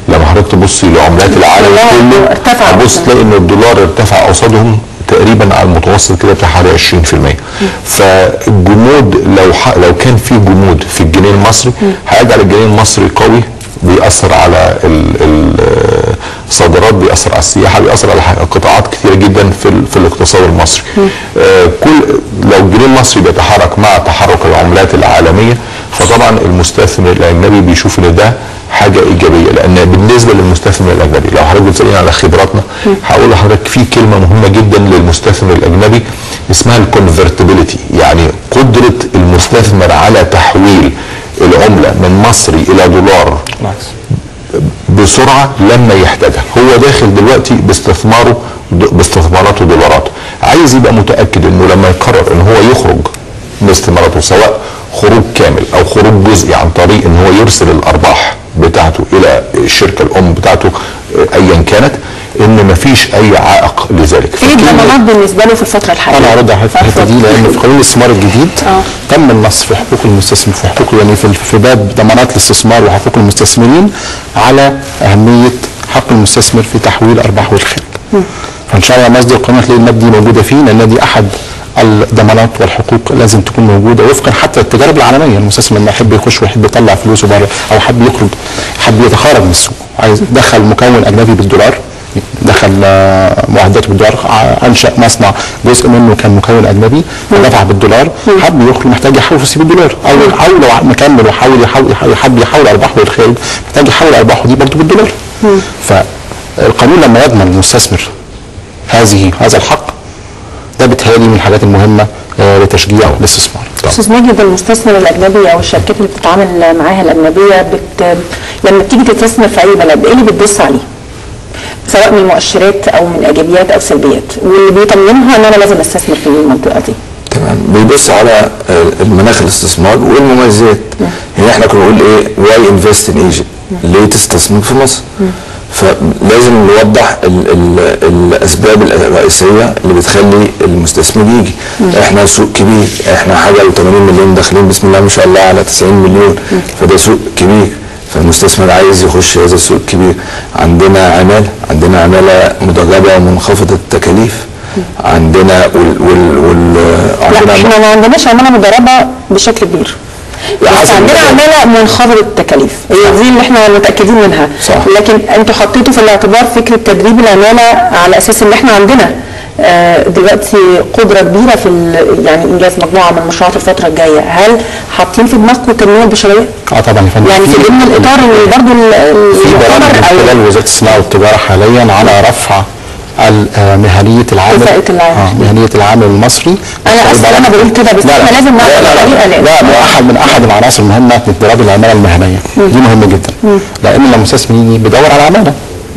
لما حضرتك تبصي لعملات العالم كلها كله ارتفعت. هتبص تلاقي ان الدولار ارتفع قصادهم تقريبا على المتوسط كده بتاع حوالي 20% فالجمود لو ح... لو كان في جمود في الجنيه المصري هيجعل الجنيه المصري قوي بيأثر على ال- ال- الصادرات بيأثر على السياحة بيأثر على ح- قطاعات كثيرة جدا في, ال- في الاقتصاد المصري آه، كل لو الجنيه المصري بيتحرك مع تحرك العملات العالمية فطبعا المستثمر الأجنبي بيشوف ان ده حاجة إيجابية لأن بالنسبة للمستثمر الأجنبي لو حضرتك بتسألني على خبراتنا هقول لحضرتك في كلمة مهمة جدا للمستثمر الأجنبي اسمها الكونفرتبيليتي يعني قدرة المستثمر على تحويل العملة من مصري إلى دولار بالعكس بسرعه لما يحتاجها هو داخل دلوقتي باستثماره باستثماراته دولارات عايز يبقى متاكد انه لما يقرر ان هو يخرج باستثماراته سواء خروج كامل او خروج جزئي عن طريق ان هو يرسل الارباح بتاعته الى الشركه الام بتاعته آه، ايا كانت ان مفيش اي عائق لذلك ايه الضمانات بالنسبه له في الفتره الحاليه؟ انا هرد على الحته دي لان في قانون الاستثمار الجديد آه. تم النص في حقوق المستثمر في حقوق يعني في في باب ضمانات الاستثمار وحقوق المستثمرين على اهميه حق المستثمر في تحويل ارباح والخارج. فان شاء الله مصدر القانون هتلاقي الماده دي موجوده فيه لان دي احد الضمانات والحقوق لازم تكون موجوده وفقا حتى التجارب العالميه المستثمر لما يحب يخش ويحب يطلع فلوسه بره او حب يخرج حب يتخارج من السوق عايز دخل مكون اجنبي بالدولار دخل آه، معداته بالدولار ع- انشا مصنع جزء منه كان مكون اجنبي دفع بالدولار حب يخرج محتاج يحول فلوسه بالدولار او او لو مكمل وحاول يحول يحول- حب يحول ارباحه للخارج محتاج يحول ارباحه دي برضه بالدولار فالقانون لما يضمن المستثمر هذه هذا الحق ده بيتهيألي من الحاجات المهمه آه، لتشجيع الاستثمار استاذ ماجد المستثمر الاجنبي او الشركات اللي بتتعامل معاها الاجنبيه بت... لما بتيجي تستثمر في اي بلد ايه اللي بتبص عليه؟ سواء من مؤشرات او من ايجابيات او سلبيات واللي بيطمنها ان انا لازم استثمر في المنطقه دي. تمام بيبص على آه، المناخ الاستثمار والمميزات يعني احنا كنا بنقول ايه واي انفست ان ايجيبت ليه تستثمر في مصر فلازم نوضح ال ال الاسباب الرئيسيه اللي بتخلي المستثمر يجي احنا سوق كبير احنا حاجه ل 80 مليون داخلين بسم الله ما شاء الله على 90 مليون فده سوق كبير فالمستثمر عايز يخش هذا السوق الكبير عندنا عماله عندنا عماله مدربه ومنخفضه التكاليف عندنا وال وال وال لا عندنا احنا ما عندناش عماله مدربه بشكل كبير. لا، بس حسب عندنا المجال. عماله منخفضه التكاليف هي دي اللي احنا متاكدين منها صح. لكن انتوا حطيتوا في الاعتبار فكره تدريب العماله على اساس ان احنا عندنا آه، دلوقتي قدره كبيره في ال- يعني انجاز مجموعه من المشروعات الفتره الجايه هل حاطين في دماغكم التنميه البشريه؟ اه طبعا يا فندم يعني في ضمن الاطار اللي برضه ال- في برامج من المؤتمر او خلال وزاره الصناعه والتجاره حاليا على رفع ال- آه، مهنيه العامل كفاءة العامل. آه مهنيه العامل المصري أنا آسفة أنا بقول كده، بس لا، لا. إحنا لازم نعرف لا، لا، لا. الطريقة لأن- لا ده احد من احد العناصر المهمه في اضطراب العماله المهنيه دي مهمه جدا لان لما المستثمر يجي بيدور على عماله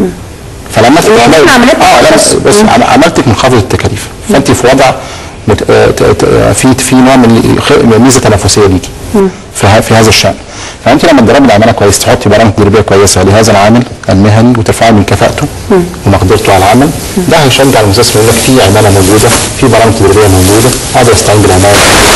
فلما اللي هي تتعمل- إحنا عملتنا اه لا بس بس. بس عم- عملتك منخفض التكاليف فانت في وضع مت... آه، ت- ت- آه، في في نوع من خ- ميزه تنافسيه ليكي في, ه- في هذا الشان فانت لما تدربي العماله كويس تحطي برامج تدريبيه كويسه لهذا العامل المهني وترفعي من كفاءته ومقدرته على العمل ده هيشجع المستثمر يقول لك في عماله موجوده في برامج تدريبيه موجوده اقدر استعين بالعماله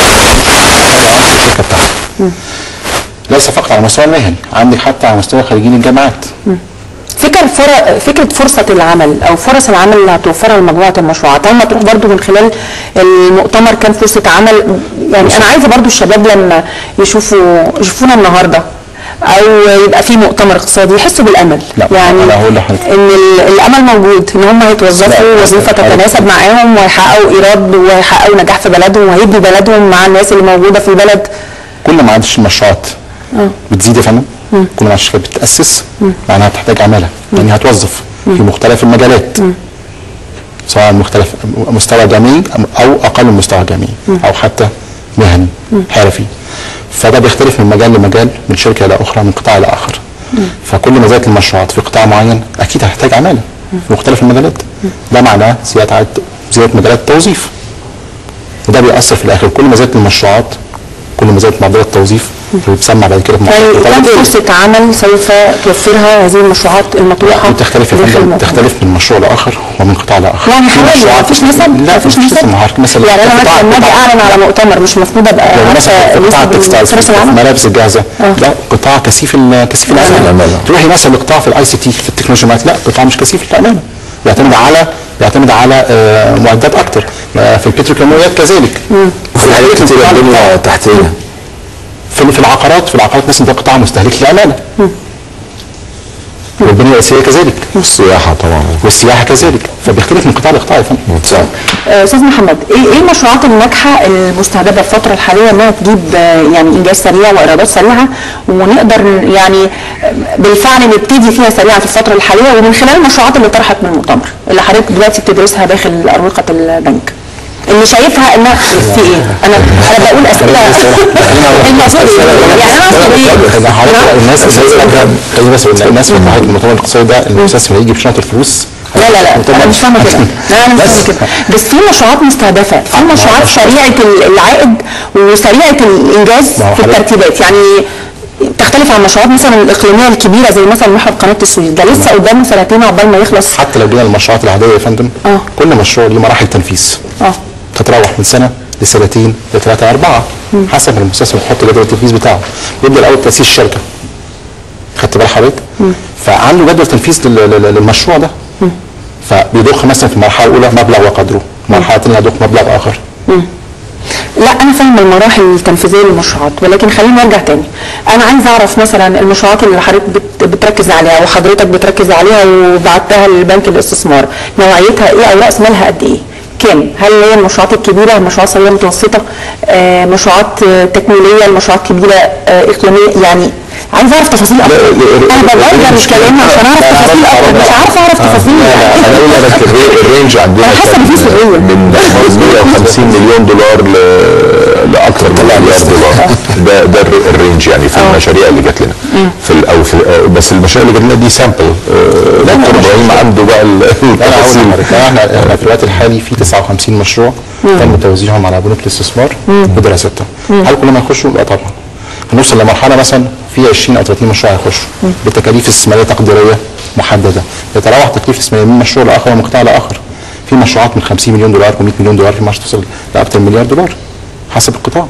في الشركه بتاعتي ليس فقط على المستوى المهني عندك حتى على مستوى خريجين الجامعات فكر فر... فكره فرصه العمل او فرص العمل اللي هتوفرها لمجموعه المشروعات هل مطروح برضو من خلال المؤتمر كان فرصه عمل يعني انا عايزه برضو الشباب لما يشوفوا يشوفونا النهارده او يبقى في مؤتمر اقتصادي يحسوا بالامل لا، يعني أنا هقول لحضرتك. ان ال- الامل موجود ان هم هيتوظفوا لا، وظيفه أنا- تتناسب معاهم ويحققوا ايراد ويحققوا نجاح في بلدهم ويبنوا بلدهم مع الناس اللي موجوده في البلد كل ما عادش المشروعات بتزيد يا فندم كل ما الشركات بتتاسس معناها هتحتاج عماله يعني هتوظف في مختلف المجالات سواء مختلف مستوى جامعي او اقل من مستوى جامعي او حتى مهني حرفي فده بيختلف من مجال لمجال من شركه الى اخرى من قطاع الى اخر فكل ما زادت المشروعات في قطاع معين اكيد هتحتاج عماله في مختلف المجالات ده معناه زياده عدد زياده مجالات التوظيف وده بيأثر في الاخر كل ما زادت المشروعات كل ما زادت معدلات التوظيف بتسمع بعد كده في يعني معدلات كم الطلب. فرصة عمل سوف توفرها هذه المشروعات المطروحة بتختلف يا داخل فندم المؤتمر؟ بتختلف من مشروع لاخر ومن قطاع لاخر يعني في حوالي مشروعات- مفيش نسب لا مفيش مفيش نسب نسب مثلا يعني انا قطاع- مثلا لما اجي قطاع- اعلن على مؤتمر مش المفروض ابقى يعني مثلا عارفه في قطاع نسب التكستايل فرص العمل الملابس الجاهزه لا قطاع كثيف ال- كثيف العماله العمالة. تروحي مثلا لقطاع في الاي سي تي في التكنولوجيا لا قطاع مش كثيف العماله يعتمد على يعتمد على آه، معدات اكتر آه، في البتروكيماويات كذلك وفي حاجات كتير الدنيا تحتيه في في العقارات في العقارات مثلا ده قطاع مستهلك للعماله والبنيه الاساسيه كذلك السياحه طبعا والسياحه كذلك فبيختلف من قطاع لقطاع يا فندم صح. آه، استاذ محمد ايه ايه المشروعات الناجحه المستهدفه الفتره الحاليه انها تجيب آه، يعني انجاز سريع وايرادات سريعه ونقدر ن- يعني آه، بالفعل نبتدي فيها سريعا في الفتره الحاليه ومن خلال المشروعات اللي طرحت من المؤتمر اللي حضرتك دلوقتي بتدرسها داخل اروقه البنك اللي شايفها انها في ايه؟ انا انا بقول اسئله المفروض إيه؟ يعني انا اقصد ايه؟ انا حضرتك الناس خليني بس أقول لك، الناس في معاهد المؤتمر الاقتصادي ده المستثمر هيجي بشنطه الفلوس لا لا لا انا مش فاهمه كده لا انا مش فاهمه كده بس في مشروعات مستهدفه في مشروعات سريعه ال- العائد وسريعه الانجاز ما هو في حضرتك- الترتيبات يعني تختلف عن المشروعات مثلا الاقليميه الكبيره زي مثلا محور قناه السويس ده لسه قدامه سنتين عقبال ما يخلص حتى لو جينا المشروعات العاديه يا فندم آه. كل مشروع ليه مراحل تنفيذ اه تتراوح من سنه لسنتين لثلاثه اربعه حسب المستثمر يحط جدول التنفيذ بتاعه يبدا الاول تاسيس الشركه خدت بال حضرتك فعنده جدول تنفيذ لل- لل- للمشروع ده فبيضخ مثلا في المرحله الاولى مبلغ وقدره المرحله الثانيه يضخ مبلغ اخر لا انا فاهمه المراحل التنفيذيه للمشروعات ولكن خلينا نرجع تاني انا عايز اعرف مثلا المشروعات اللي حضرتك بت- بتركز عليها وحضرتك بتركز عليها وبعتها لبنك الاستثمار نوعيتها ايه او راس مالها قد ايه كام هل هي المشروعات الكبيره المشروعات صغيره متوسطه آه مشروعات آه تكميليه المشروعات كبيره آه اقليميه يعني عايز اعرف تفاصيل اكتر لا، انا ببرجع مش الكلام عشان اعرف تفاصيل اكتر مش عارفه اعرف تفاصيل انا اقول لك الري- الرينج عندنا أنا حاسة كان إن في سرية. من 150 مليون دولار ل... لاكثر من مليار دولار ده ده الر- الرينج يعني في المشاريع اللي جات لنا في ال- او في آه، بس المشاريع اللي جات لنا دي سامبل دكتور ابراهيم عنده بقى ال- انا هقول التفاصيل لحضرتك احنا احنا في الوقت الحالي في 59 مشروع تم توزيعهم على بنوك الاستثمار ودراستهم هل كلهم هيخشوا؟ لا طبعا هنوصل لمرحله مثلا في 20 او 30 مشروع هيخشوا بتكاليف استثماريه تقديريه محدده يتراوح تكليف الاستثماريه من مشروع لاخر ومن قطاع لاخر في مشروعات من 50 مليون دولار و100 مليون دولار في مشروعات توصل لاكثر من مليار دولار حسب القطاع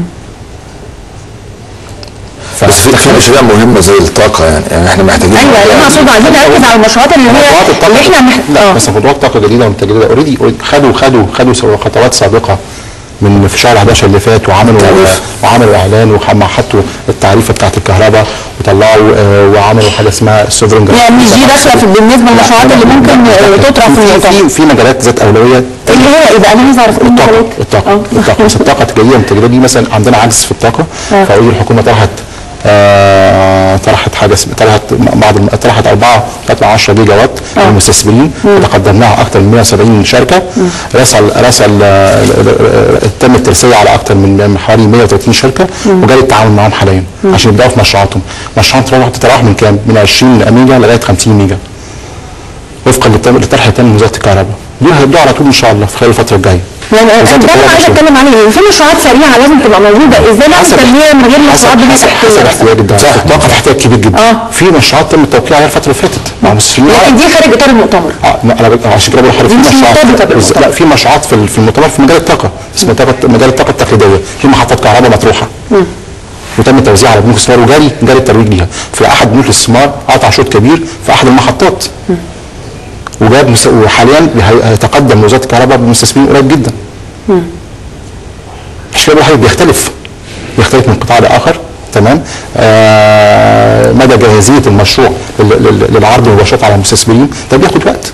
ف- بس في في مشاريع مهمه زي الطاقه يعني يعني احنا محتاجين ايوه اللي انا اقصده عايزين نركز على المشروعات اللي موضوعات هي الطاقه اللي احنا مح... لا اه بس موضوعات الطاقه الجديده والمتجدده اوريدي خدوا خدوا خدوا سو- خطوات سابقه من في شهر 11 اللي فات وعملوا التعريف. وعملوا اعلان وهم حطوا التعريفه بتاعت الكهرباء وطلعوا آه، وعملوا حاجه اسمها السوفرين يعني مش دي داخله في بالنسبه للمشروعات اللي ممكن آه، تطرح في في المؤتمر في في مجالات ذات اولويه اللي هي ايه بقى انا عايز اعرف ايه الطاقه المجالات الطاقه آه. الطاقه بس الطاقه التجاريه والمتجدده دي مثلا عندنا عجز في الطاقه آه. فاوريدي الحكومه طرحت آه طرحت حاجه اسم- طرحت بعض الم- طرحت 4 تطلع 10 جيجا وات للمستثمرين وتقدمناها اكثر من 170 شركه رسل رسل آه، تم الترسيه على اكثر من من حوالي 130 شركه وجاري التعاون معاهم حاليا عشان يبداوا في مشروعاتهم مشروعات تتراوح من كام؟ من 20 ميجا لغايه 50 ميجا وفقا للتم- للطرح اللي تم من وزاره الكهرباء دول هيبداوا على طول ان شاء الله في خلال الفتره الجايه يعني وزارة ده الكهرباء انا عايزه مشروع. اتكلم عليه في مشروعات سريعه لازم تبقى موجوده ازاي نعمل حسب- تنميه من غير مشروعات بنيه حسب حسب تحتيه احتياج الدولة الطاقه احتياج كبير جدا آه. في مشروعات تم التوقيع عليها الفتره اللي فاتت مع المستثمرين لكن دي خارج اطار المؤتمر اه لا، انا بق- عشان كده بقول لحضرتك دي في مش مشروعات مرتبطة بالمؤتمر. لا في مشروعات في ال- في المؤتمر في مجال الطاقه اسمها طاقه مجال الطاقه التقليديه في محطات كهرباء مطروحه وتم التوزيع على بنوك الاستثمار وجاري جاري الترويج ليها في احد بنوك الاستثمار قطع شوط كبير في احد المحطات وجاب مس- وحاليا هي- هيتقدم وزاره الكهرباء بمستثمرين قريب جدا مش كده الواحد بيختلف بيختلف من قطاع لاخر تمام آه مدى جاهزيه المشروع لل- لل- للعرض مباشره على المستثمرين ده بياخد وقت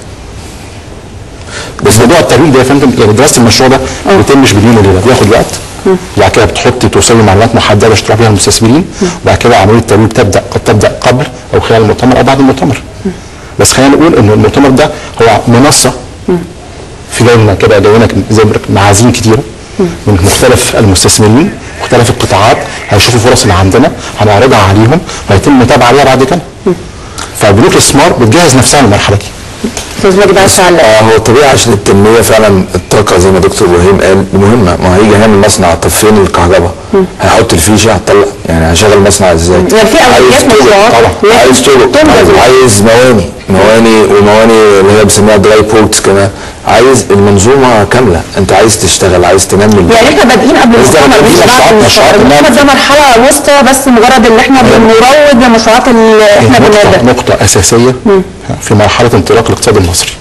بس موضوع الترويج ده يا فندم يعني دراسه المشروع ده ما بيتمش باليوم وليله بياخد وقت وبعد كده بتحطي توصلي معلومات محدده عشان تروح بيها المستثمرين وبعد كده عمليه الترويج تبدا قد تبدا قبل او خلال المؤتمر او بعد المؤتمر بس خلينا نقول ان المؤتمر ده هو منصه في جاينا كده جاينا زي ما بقولك معازيم كتيره من مختلف المستثمرين مختلف القطاعات هيشوفوا الفرص اللي عندنا هنعرضها عليهم وهيتم المتابعه عليها بعد كده فبنوك الاستثمار بتجهز نفسها للمرحله دي استاذ مجدي عايز تعلق آه هو طبيعي عشان التنميه فعلا الطاقه زي ما دكتور ابراهيم قال مهمه ما هيجي هيعمل مصنع طب فين الكهرباء؟ هيحط الفيشه هتطلع يعني هيشغل مصنع ازاي؟ يعني في أولويات عايز طرق مشروعات طبعا لازم عايز طرق تنجز. عايز مواني مواني ومواني اللي هي بنسميها دراي بورتس كمان عايز المنظومه كامله انت عايز تشتغل عايز تنمي يعني احنا بادئين قبل بس ده المؤتمر في مش بعد مشروعات- المؤتمر مشروعات المؤتمر ده مرحله وسطى بس مجرد ان احنا بنروج للمشروعات اللي احنا نقطة, بنبدا نقطة أساسية في مرحلة انطلاق الاقتصاد المصري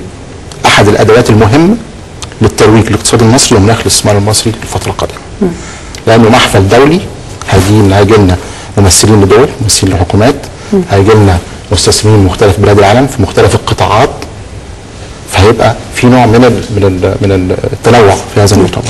أحد الأدوات المهمة للترويج للاقتصاد المصري ومناخ الاستثمار المصري الفترة القادمة لأنه محفل دولي هيجي هيجي لنا ممثلين لدول ممثلين لحكومات هيجي لنا مستثمرين من مختلف بلاد العالم في مختلف القطاعات فهيبقى في نوع من ال من ال من التنوع في هذا المؤتمر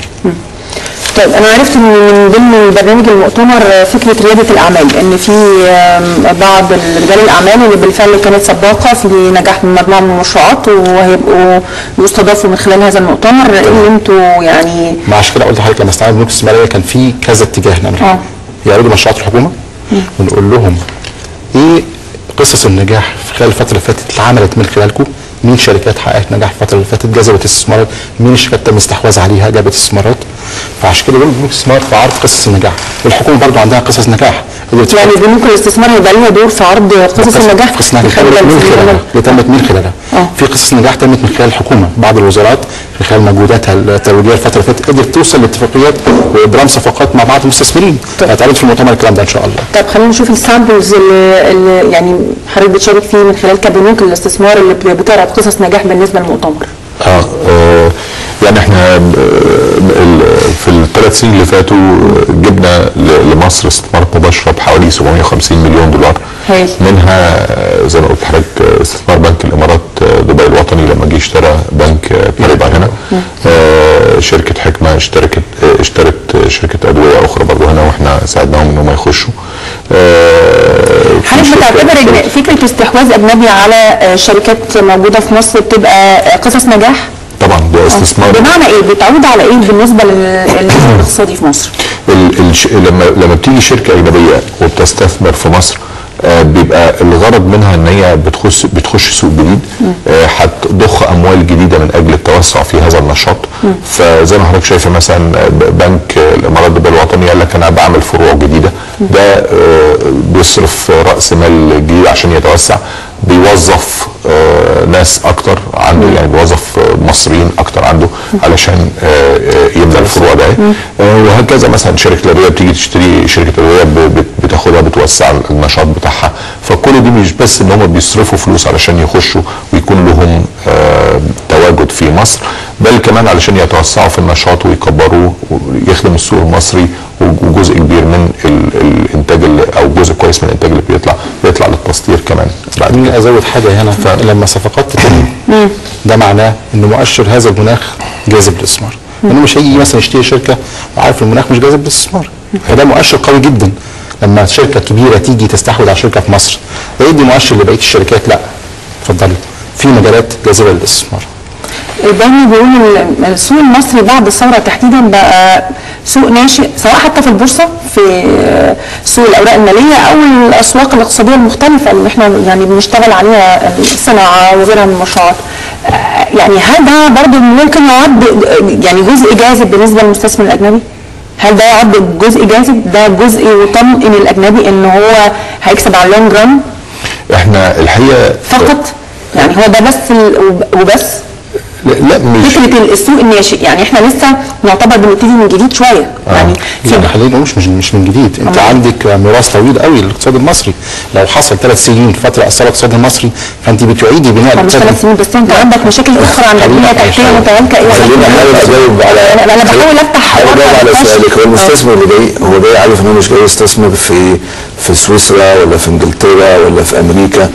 طيب انا عرفت ان من ضمن برنامج المؤتمر فكره رياده الاعمال ان في آم، بعض رجال الاعمال اللي بالفعل كانت سباقه في نجاح مجموعه من المشروعات وهيبقوا يستضافوا من خلال هذا المؤتمر ايه اللي انتوا يعني ما عشان كده قلت لحضرتك لما استعمل البنوك الاستثماريه كان في كذا اتجاه آه. نعمل يعرضوا مشروعات الحكومه ونقول لهم ايه قصص النجاح في خلال الفتره اللي فاتت اللي اتعملت من خلالكم مين شركات حققت نجاح في الفتره اللي فاتت جذبت استثمارات مين الشركات تم الاستحواذ عليها جابت استثمارات فعشان كده دول بنوك الاستثمار في عرض قصص النجاح والحكومه برضو عندها قصص نجاح قدرت يعني بنوك الاستثمار هيبقى ليها دور في عرض قصص النجاح قصص نجاح في خلال تمت من السنين خلالها اللي تمت من خلالها آه. في قصص نجاح تمت من خلال الحكومه بعض الوزارات في خلال مجهوداتها الترويجيه الفتره اللي فاتت قدرت توصل لاتفاقيات وابرام صفقات مع بعض المستثمرين هيتعرض في المؤتمر الكلام ده ان شاء الله طيب خلينا نشوف السامبلز اللي, اللي يعني حضرتك بتشارك فيه من خلال كبنوك الاستثمار اللي بتعرض قصص نجاح بالنسبه للمؤتمر اه آه، يعني احنا آه، ال- في الثلاث سنين اللي فاتوا جبنا ل- لمصر استثمارات مباشره بحوالي 750 مليون دولار هايل. منها آه، زي ما قلت لحضرتك آه، استثمار بنك الامارات آه، دبي الوطني لما جه اشترى بنك آه، باريبا هنا آه، شركه حكمه اشتركت آه، اشترت آه، شركه ادويه اخرى برضه هنا واحنا ساعدناهم ان هم يخشوا آه، في حضرتك شركة- بتعتبر ان فكره استحواذ اجنبي على آه، شركات موجوده في مصر بتبقى آه، قصص نجاح؟ طبعا ده استثمار بمعنى ايه؟ بتعود على ايه بالنسبه لل- للنظام الاقتصادي في مصر؟ ال- الش... لما لما بتيجي شركه اجنبيه وبتستثمر في مصر آه، بيبقى الغرض منها ان هي بتخش بتخش سوق جديد آه، هتضخ اموال جديده من اجل التوسع في هذا النشاط فزي ما حضرتك شايفه مثلا آه، ب- بنك آه، الامارات الدولي الوطني قال لك انا بعمل فروع جديده ده آه، بيصرف راس مال جديد عشان يتوسع بيوظف آه، ناس اكتر عنده يعني بيوظف آه، مصريين اكتر عنده علشان آه، آه، يملى الفروع ده آه، وهكذا مثلا شركه الادويه بتيجي تشتري شركه ادويه ب- بت- بتاخدها بتوسع النشاط بتاعها فكل دي مش بس ان هم بيصرفوا فلوس علشان يخشوا ويكون لهم آه، تواجد في مصر بل كمان علشان يتوسعوا في النشاط ويكبروه ويخدم السوق المصري وجزء كبير من ال- الانتاج اللي او جزء كويس من الانتاج اللي بيطلع بيطلع للتصدير كمان بعد خليني كده ازود حاجه هنا لما صفقات تتم ده معناه ان مؤشر هذا المناخ جاذب للاستثمار انه مش هيجي مثلا يشتري شركه وعارف المناخ مش جاذب للاستثمار فده مؤشر قوي جدا لما شركه كبيره تيجي تستحوذ على شركه في مصر ده يدي مؤشر لبقيه الشركات لا اتفضلي في مجالات جاذبه للاستثمار دايما بيقول ال- السوق المصري بعد الثوره تحديدا بقى سوق ناشئ سواء حتى في البورصه في آه، سوق الاوراق الماليه او الاسواق الاقتصاديه المختلفه اللي احنا يعني بنشتغل عليها الصناعه وغيرها من المشروعات آه، يعني هل ده برضه ممكن يعد يعني جزء جاذب بالنسبه للمستثمر الاجنبي؟ هل ده يعد جزء جاذب؟ ده جزء يطمئن الاجنبي ان هو هيكسب على اللونج ران احنا الحقيقه فقط؟ يعني هو ده بس ال- وب- وبس؟ لا, لا مش فكره السوق الناشئ يعني احنا لسه نعتبر بنبتدي من جديد شويه يعني في يعني خلينا نقول مش مش مش من جديد انت آه. عندك ميراث طويل قوي للاقتصاد المصري لو حصل ثلاث سنين فتره اثر الاقتصاد المصري فانت بتعيدي بناء مش الاقتصاد ثلاث سنين بس انت عندك مشاكل اخرى عندك خلينا- بنيه تحتيه خلينا- متهالكه ايه خلينا احاول اجاوب على انا أنا بحاول افتح انا بجاوب على نقاش. سؤالك هو المستثمر اللي جاي هو جاي عارف ان هو مش جاي يستثمر في في سويسرا ولا في انجلترا ولا في امريكا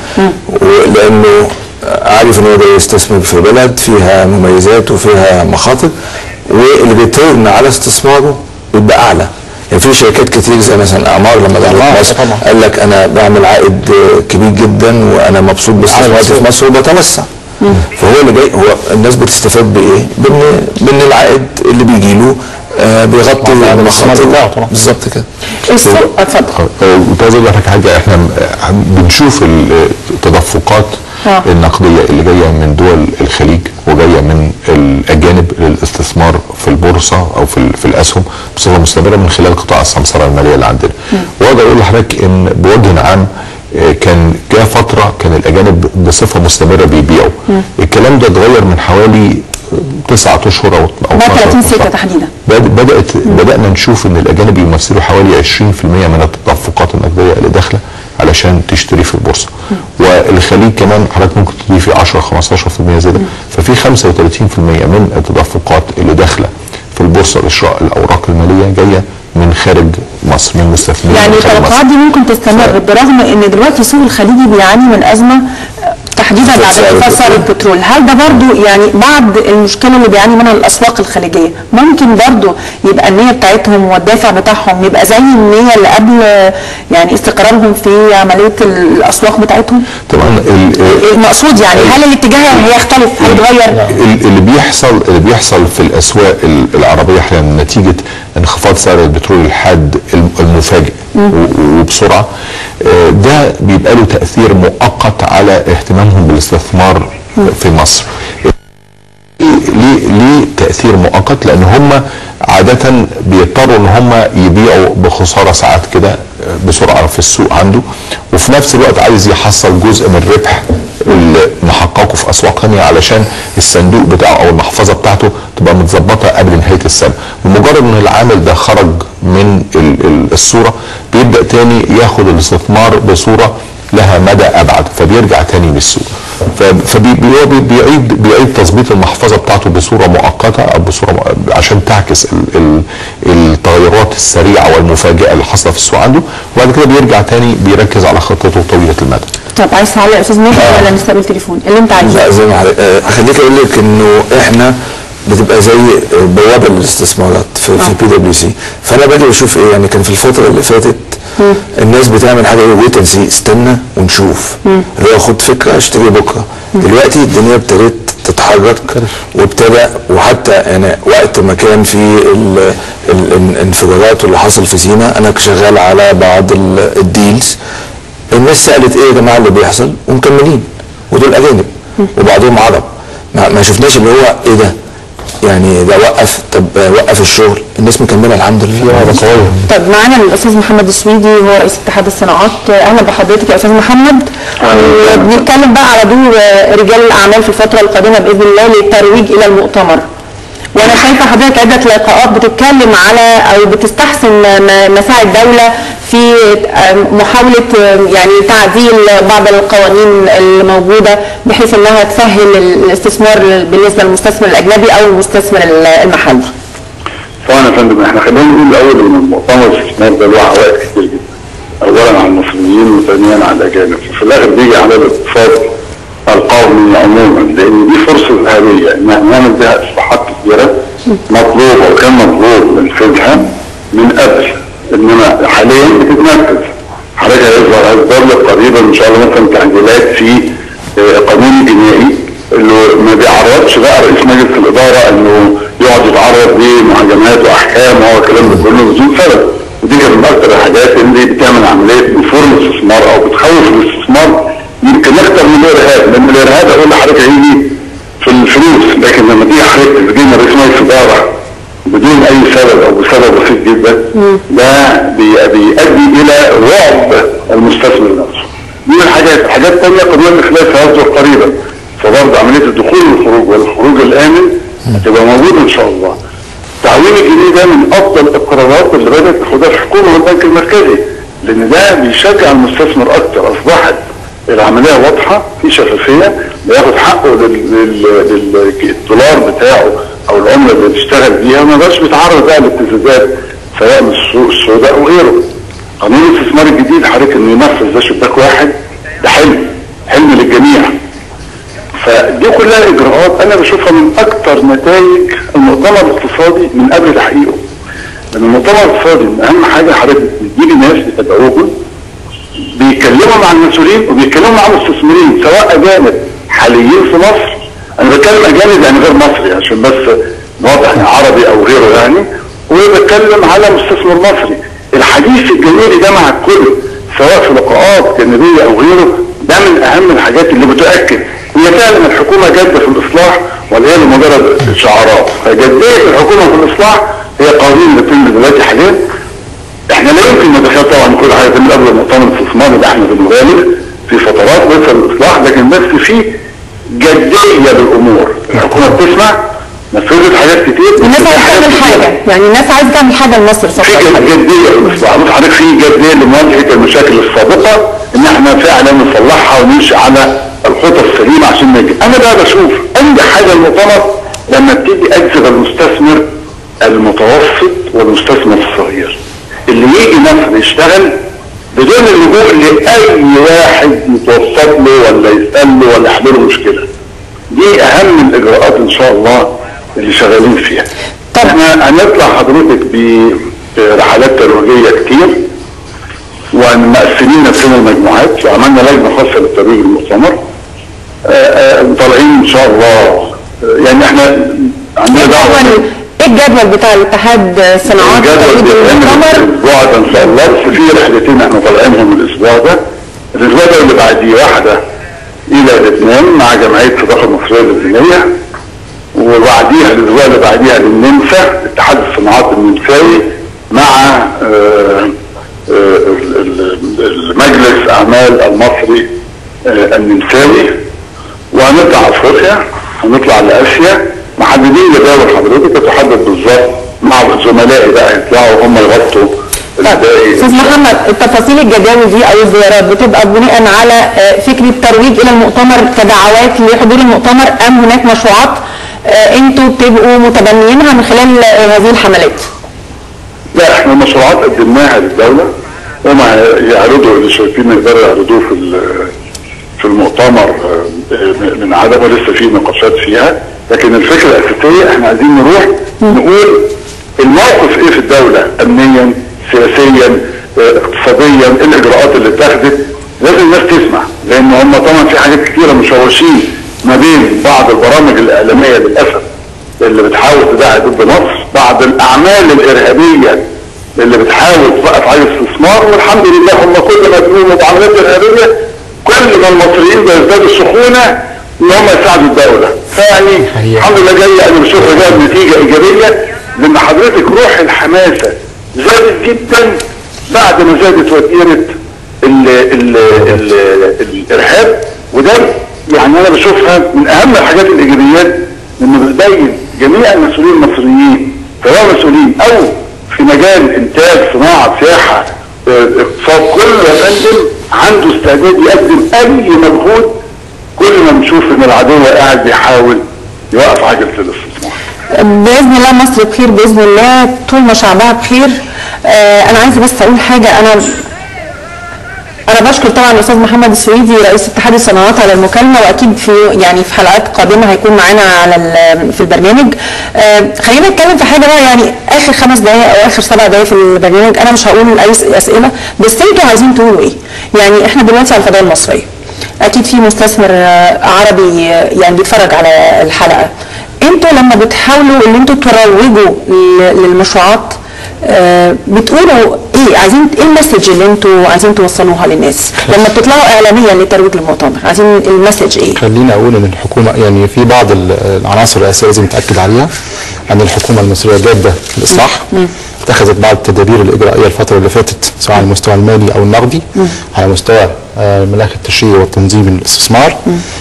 ولانه عارف ان هو جاي يستثمر في بلد فيها مميزات وفيها مخاطر واللي بيترن على استثماره بيبقى اعلى يعني في شركات كتير زي مثلا اعمار لما دخلت آه، مصر طبعا. قال لك انا بعمل عائد كبير جدا وانا مبسوط باستثماراتي في مصر وبتوسع فهو اللي جاي هو الناس بتستفاد بايه؟ بان بان العائد اللي بيجي له آه بيغطي مع الاستثمار المخاطر بتاعه طبعا. بالظبط كده السوق اتفضل كنت عايز اقول لحضرتك حاجه احنا م- بنشوف التدفقات آه. النقديه اللي جايه من دول الخليج وجايه من الاجانب للاستثمار في البورصه او في ال- في الاسهم بصفه مستمره من خلال قطاع السمسره الماليه اللي عندنا. واقدر اقول لحضرتك ان بوجه عام آه، كان جاء فتره كان الاجانب بصفه مستمره بيبيعوا. الكلام ده اتغير من حوالي تسعة اشهر او او بعد 12 30 6 شهر. تحديدا بد- بدات بدانا نشوف ان الاجانب يمثلوا حوالي 20% من التدفقات النقديه اللي داخله علشان تشتري في البورصه والخليج كمان حضرتك ممكن تضيفي 10 15% زياده ففي 35% من التدفقات اللي داخله في البورصه لشراء الاوراق الماليه جايه من خارج مصر من مستثمرين يعني من خارج التوقعات مصر. دي ممكن تستمر برغم ان دلوقتي السوق الخليجي بيعاني من ازمه آه، تحديدا بعد سعر ارتفاع سعر البترول. البترول هل ده برضو يعني بعد المشكله اللي بيعاني منها الاسواق الخليجيه ممكن برضو يبقى النيه بتاعتهم والدافع بتاعهم يبقى زي النيه اللي قبل آه، يعني استقرارهم في عمليه الاسواق بتاعتهم طبعا ال- المقصود يعني هل الاتجاه هيختلف هيتغير ال- اللي بيحصل اللي بيحصل في الاسواق ال- العربيه حاليا نتيجه انخفاض سعر البترول الحاد الم- المفاجئ و- وبسرعه آه، ده بيبقى له تاثير مؤقت على اهتمامهم بالاستثمار في مصر ليه ليه تاثير مؤقت لان هم عاده بيضطروا ان هم يبيعوا بخساره ساعات كده بسرعه في السوق عنده وفي نفس الوقت عايز يحصل جزء من الربح اللي محققه في اسواق ثانيه علشان الصندوق بتاعه او المحفظه بتاعته تبقى متظبطه قبل نهايه السنه بمجرد ان العامل ده خرج من ال- ال- الصوره بيبدا تاني ياخد الاستثمار بصوره لها مدى ابعد فبيرجع تاني للسوق فبيعيد بيعيد تظبيط المحفظه بتاعته بصوره مؤقته او بصوره مؤ- عشان تعكس ال ال التغيرات السريعه والمفاجئه اللي حاصله في السوق عنده وبعد كده بيرجع تاني بيركز على خطته طويله المدى طب عايز تعلق يا استاذ ماهر ولا نستقبل تليفون اللي انت عايزه لا زي ما حضرتك- آه، خليك اقول لك انه احنا بتبقى زي بوابه للاستثمارات في في بي دبليو سي فانا باجي بشوف ايه يعني كان في الفتره اللي فاتت الناس بتعمل حاجه ويت اند سي استنى ونشوف اللي هو خد فكره اشتري بكره دلوقتي الدنيا ابتدت تتحرك وابتدى وحتى يعني وقت ما كان في ال- ال- الانفجارات واللي حصل في سينا انا شغال على بعض ال- الديلز الناس سالت ايه يا جماعه اللي بيحصل ومكملين ودول اجانب وبعضهم عرب ما, ما شفناش اللي هو ايه ده يعني ده وقف طب وقف الشغل الناس مكمله الحمد لله ده قويه طب معانا الاستاذ محمد السويدي هو رئيس اتحاد الصناعات اهلا بحضرتك يا استاذ محمد بنتكلم بقى على دور رجال الاعمال في الفتره القادمه باذن الله للترويج الى المؤتمر وانا شايفه حضرتك عده لقاءات بتتكلم على او بتستحسن م- مساعي الدوله في محاوله يعني تعديل بعض القوانين الموجوده بحيث انها تسهل الاستثمار بالنسبه للمستثمر الاجنبي او المستثمر المحلي. طبعا يا فندم احنا خلينا نقول الاول ان المؤتمر الاستثمار ده له عوائد كتير جدا. اولا على المصريين وثانيا على الاجانب وفي الاخر بيجي على الاقتصاد القومي عموما لان دي فرصه ذهبيه ان احنا نعمل بها اصلاحات كثيره مطلوبه وكان مطلوب ننفذها من قبل انما حاليا بتتنفذ حضرتك هيظهر هيظهر لك قريبا ان شاء الله ممكن تعديلات في آه، قانون الجنائي اللي ما بيعرضش بقى رئيس مجلس الاداره انه يقعد يتعرض لمهاجمات واحكام وهو الكلام ده كله بدون سبب ودي كانت من اكثر الحاجات اللي بتعمل عمليه نفور الاستثمار او بتخوف الاستثمار يمكن اكثر من الارهاب لان الارهاب اقول لحضرتك هيجي في الفلوس لكن لما تيجي حضرتك تجينا رئيس مجلس اداره بدون اي سبب او بسبب بسيط جدا ده بي- بيؤدي الى رعب المستثمر نفسه. دي من الحاجات، الحاجات الثانيه قانون الاخلاف هيصدر قريبا فبرضه عمليه الدخول والخروج والخروج الامن هتبقى موجوده ان شاء الله. التعويم الجديد ده من افضل القرارات اللي بدات تاخدها الحكومه والبنك المركزي لان ده بيشجع المستثمر اكتر اصبحت العمليه واضحه في شفافيه بياخد حقه لل- لل- للدولار بتاعه او العمله اللي بيشتغل بيها ما بقاش بيتعرض بقى لابتزازات سواء من السوق السوداء او غيره. قانون الاستثمار الجديد حضرتك انه ينفذ ده شباك واحد ده حلم حلم للجميع. فدي كلها اجراءات انا بشوفها من اكتر نتائج المؤتمر الاقتصادي من قبل تحقيقه. لان المؤتمر الاقتصادي من اهم حاجه حضرتك بتجيب ناس يتابعوهم بيتكلموا مع المسؤولين وبيتكلموا مع المستثمرين سواء اجانب حاليين في مصر انا بتكلم اجانب يعني غير مصري عشان بس نوضح يعني عربي او غيره يعني وبتكلم على مستثمر مصري الحديث الجميل ده مع الكل سواء في لقاءات جانبيه او غيره ده من اهم الحاجات اللي بتؤكد هي فعلا الحكومه جاده في الاصلاح ولا هي لمجرد شعارات فجديه الحكومه في الاصلاح هي قوانين اللي بتنزل دلوقتي حاليا احنا لا يمكن نتخيل طبعا كل حاجه من قبل المؤتمر الاستثماري ده احنا بنغالب في فترات لسه الاصلاح لكن بس في جديه للامور الحكومه بتسمع نفذت حاجات كتير الناس في عايزه تعمل كتير. حاجه يعني الناس عايزه تعمل حاجه لمصر في الفتره الحاليه جديه في الاصلاح بص حضرتك في جديه لمواجهه المشاكل السابقه ان احنا فعلا نصلحها ونمشي على الخطى السليمه عشان نجي انا بقى بشوف انجح حاجه المؤتمر لما بتيجي اجذب المستثمر المتوسط والمستثمر الصغير اللي يجي مصر يشتغل بدون اللجوء لاي واحد يتوسط له ولا يسال له ولا يحل له مشكله دي اهم الاجراءات ان شاء الله اللي شغالين فيها طب- احنا هنطلع حضرتك برحلات ترويجيه كتير ومقسمين نفسنا المجموعات وعملنا لجنه خاصه للترويج المؤتمر آه، آه، طالعين ان شاء الله آه، يعني احنا عندنا دعوه الجدول ايه الجدول بتاع الاتحاد الصناعات الجدول تقريبا بيتعمل المؤتمر الاسبوع ده ان شاء الله بس في رحلتين احنا طالعينهم الاسبوع ده الاسبوع ده اللي بعديه واحده الى لبنان مع جمعيه صداقه المصريه اللبنانيه وبعديها الاسبوع اللي بعديها للنمسا اتحاد الصناعات النمساوي مع آه، آه، ال- ال- المجلس اعمال المصري آه، النمساوي وهنطلع افريقيا هنطلع لاسيا محددين جداول حضرتك تحدد بالظبط مع زملائي بقى يطلعوا هم يغطوا الباقي استاذ محمد التفاصيل الجداول دي او الزيارات بتبقى بناء على آه، فكره ترويج الى المؤتمر كدعوات لحضور المؤتمر ام هناك مشروعات آه، انتوا بتبقوا متبنيينها من خلال آه، هذه الحملات؟ لا احنا مشروعات قدمناها للدوله هم يعرضوا اللي شايفين يقدروا يعرضوه في ال- في المؤتمر آه، من عدم لسه في نقاشات فيها لكن الفكره الاساسيه احنا عايزين نروح نقول الموقف ايه في الدوله امنيا سياسيا آه، اقتصاديا ايه الاجراءات اللي اتخذت لازم الناس تسمع لان هم طبعا في حاجات كتيره مشوشين ما بين بعض البرامج الاعلاميه للاسف اللي بتحاول تدعي ضد مصر بعض الاعمال الارهابيه اللي بتحاول توقف على الاستثمار والحمد لله هم كل ما بيقوموا بعمليات ارهابيه كل ما المصريين بيزدادوا سخونه ان هم يساعدوا الدوله فيعني الحمد لله جاي انا بشوفها جايه بنتيجه ايجابيه لان حضرتك روح الحماسه زادت جدا بعد ما زادت وتيره ال ال ال الارهاب وده يعني انا بشوفها من اهم الحاجات الايجابيات انه بتبين جميع المسؤولين المصريين سواء مسؤولين او في مجال انتاج صناعه سياحه آه، اقتصاد كله يا فندم عنده استعداد يقدم اي مجهود كل ما نشوف ان العدو قاعد بيحاول يوقف عجله الاستثمار باذن الله مصر بخير باذن الله طول ما شعبها بخير آه انا عايزه بس اقول حاجه انا انا بشكر طبعا الاستاذ محمد السويدي رئيس اتحاد الصناعات على المكالمه واكيد في يعني في حلقات قادمه هيكون معانا على ال- في البرنامج آه خلينا نتكلم في حاجه بقى يعني اخر خمس دقائق او اخر سبع دقائق في البرنامج انا مش هقول اي س- اسئله بس انتوا عايزين تقولوا ايه؟ يعني احنا دلوقتي على الفضاء المصريه اكيد في مستثمر آه، عربي آه، يعني بيتفرج على الحلقه انتوا لما بتحاولوا ان انتوا تروجوا ل- للمشروعات آه، بتقولوا ايه عايزين ايه المسج اللي انتوا عايزين توصلوها للناس لما بتطلعوا اعلاميا لترويج المؤتمر عايزين المسج ايه خليني اقول ان الحكومه يعني في بعض ال- العناصر الرئيسيه لازم نتاكد عليها ان الحكومه المصريه جاده في الاصلاح اتخذت بعض التدابير الاجرائيه الفتره اللي فاتت سواء على المستوى المالي او النقدي على مستوى آه، المناخ التشريعي والتنظيم الاستثمار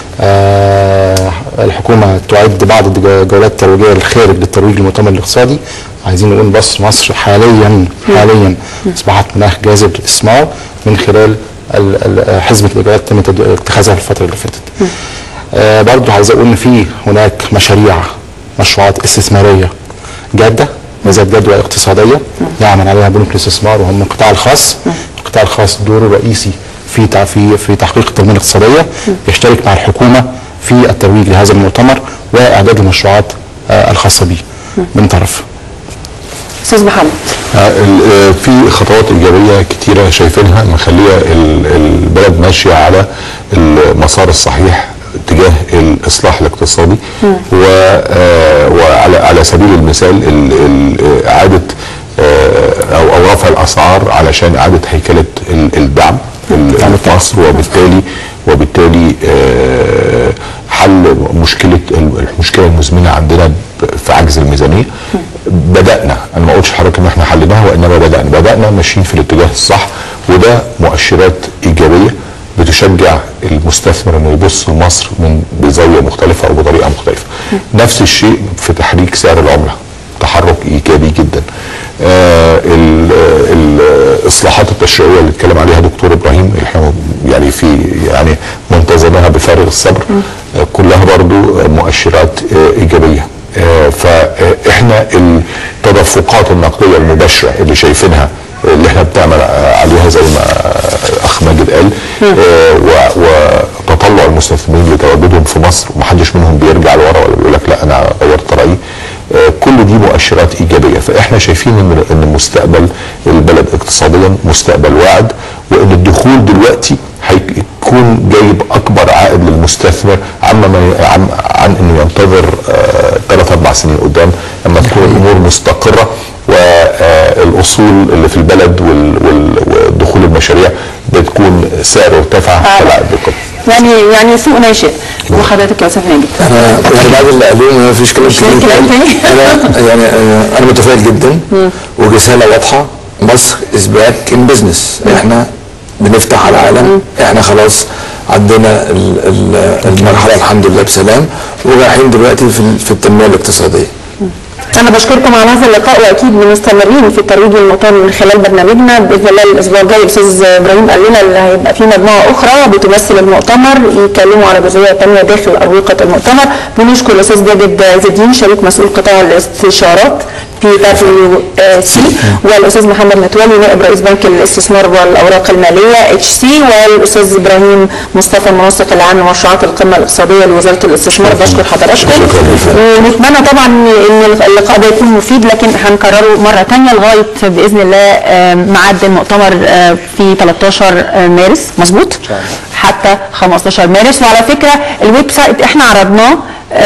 آه، الحكومه تعد بعض الجولات الترويجيه الخارج للترويج للمؤتمر الاقتصادي عايزين نقول بس مصر حاليا حاليا اصبحت مناخ جاذب للاستثمار من خلال ال- ال- حزمه الاجراءات تم تد- اتخاذها في الفتره اللي فاتت. آه برضه عايز اقول ان في هناك مشاريع مشروعات استثماريه جاده ذات جدوى اقتصاديه يعمل عليها بنوك الاستثمار وهم القطاع الخاص القطاع الخاص دوره الرئيسي في تع- في في تحقيق التنميه الاقتصاديه يشترك مع الحكومه في الترويج لهذا المؤتمر واعداد المشروعات آه الخاصه به من طرف استاذ محمد آه، ال- آه، في خطوات ايجابيه كتيره شايفينها مخليه ال- البلد ماشيه على المسار الصحيح تجاه الاصلاح الاقتصادي و- آه، وعلى على سبيل المثال ال- ال- اعاده آه، او او رفع الاسعار علشان اعاده هيكله ال- الدعم ال- في مصر وبالتالي وبالتالي آه، حل مشكله المشكله المزمنه عندنا ب- في عجز الميزانيه بدانا انا ما قلتش لحضرتك ان احنا حليناها وانما بدانا بدانا ماشيين في الاتجاه الصح وده مؤشرات ايجابيه بتشجع المستثمر انه يبص لمصر من بزاويه مختلفه او بطريقه مختلفه. نفس الشيء في تحريك سعر العمله تحرك ايجابي جدا. آه ال- ال- الاصلاحات التشريعيه اللي اتكلم عليها دكتور ابراهيم احنا يعني في يعني منتظرينها بفارغ الصبر آه كلها برضو مؤشرات آه ايجابيه. آه، فاحنا التدفقات النقديه المباشره اللي شايفينها اللي احنا بنعمل عليها زي ما اخ ماجد قال آه، و- وتطلع المستثمرين لتواجدهم في مصر ومحدش منهم بيرجع لورا ولا بيقول لك لا انا غيرت رايي آه، كل دي مؤشرات ايجابيه فاحنا شايفين ان ان مستقبل البلد اقتصاديا مستقبل واعد وان الدخول دلوقتي هيكون جايب اكبر عائد للمستثمر عما ما ي- عن, عن انه ينتظر ثلاث اربع سنين قدام لما تكون الامور مستقره والاصول اللي في البلد وال- وال- ودخول المشاريع بتكون سعره ارتفع فلا بقدر يعني يعني سوق ناشئ وحضرتك يا استاذ ماجد انا يعني بعد اللي قالوه ما فيش كلام مش كتير لاقي كلام يتقال. تاني؟ انا يعني آه، انا متفائل جدا ورساله واضحه مصر از باك ان بزنس احنا بنفتح على العالم احنا خلاص عدينا ال- ال- المرحله الحمد لله بسلام ورايحين دلوقتي في ال- في التنميه الاقتصاديه انا بشكركم على هذا اللقاء واكيد مستمرين في الترويج للمؤتمر من خلال برنامجنا باذن الله الاسبوع الجاي الاستاذ ابراهيم قال لنا اللي هيبقى في مجموعه اخرى بتمثل المؤتمر يتكلموا على جزئيه ثانيه داخل اروقه المؤتمر بنشكر الاستاذ داvid عز الدين شريك مسؤول قطاع الاستشارات بي دبليو سي والاستاذ محمد متولي نائب رئيس بنك الاستثمار والاوراق الماليه اتش سي والاستاذ ابراهيم مصطفى المنسق العام لمشروعات القمه الاقتصاديه لوزاره الاستثمار بشكر حضراتكم ونتمنى طبعا ان اللقاء ده يكون مفيد لكن هنكرره مره ثانيه لغايه باذن الله آه، ميعاد المؤتمر آه، في 13 مارس مظبوط حتى 15 مارس وعلى فكره الويب سايت احنا عرضناه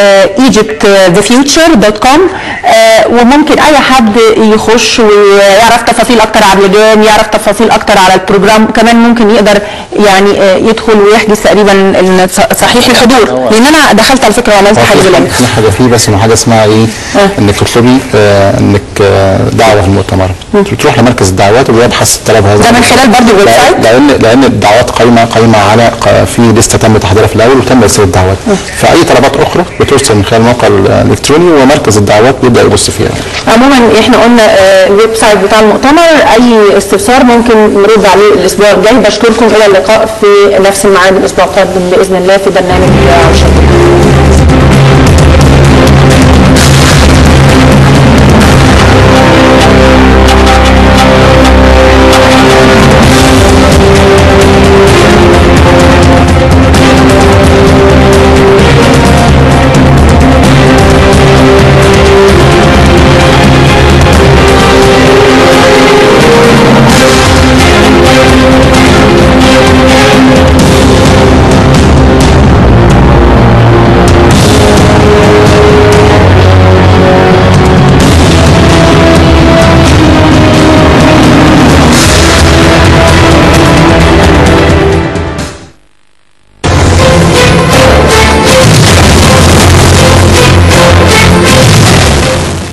egyptthefuture.com وممكن اي حد يخش ويعرف تفاصيل اكتر عن اللجان يعرف تفاصيل اكتر على البروجرام كمان ممكن يقدر يعني آه، يدخل ويحجز تقريبا ال- صحيح الحضور لان انا دخلت على فكره وعملت هو حاجه في بالله في حاجه فيه بس انه حاجه اسمها ايه؟ آه. انك تطلبي آه انك آه دعوه في المؤتمر تروح لمركز الدعوات ويبحث الطلب هذا ده من خلال برضه الويب سايت لان لان الدعوات قايمه قايمه على ق- في لسته تم تحضيرها في الاول وتم ارسال الدعوات فاي طلبات اخرى بترسل من خلال الموقع الالكتروني ومركز الدعوات بيبدا يبص فيها عموما احنا قلنا آه، الويب سايت بتاع المؤتمر اي استفسار ممكن نرد عليه الاسبوع الجاي بشكركم الى اللقاء في نفس الميعاد الاسبوع القادم باذن الله في برنامج عشرة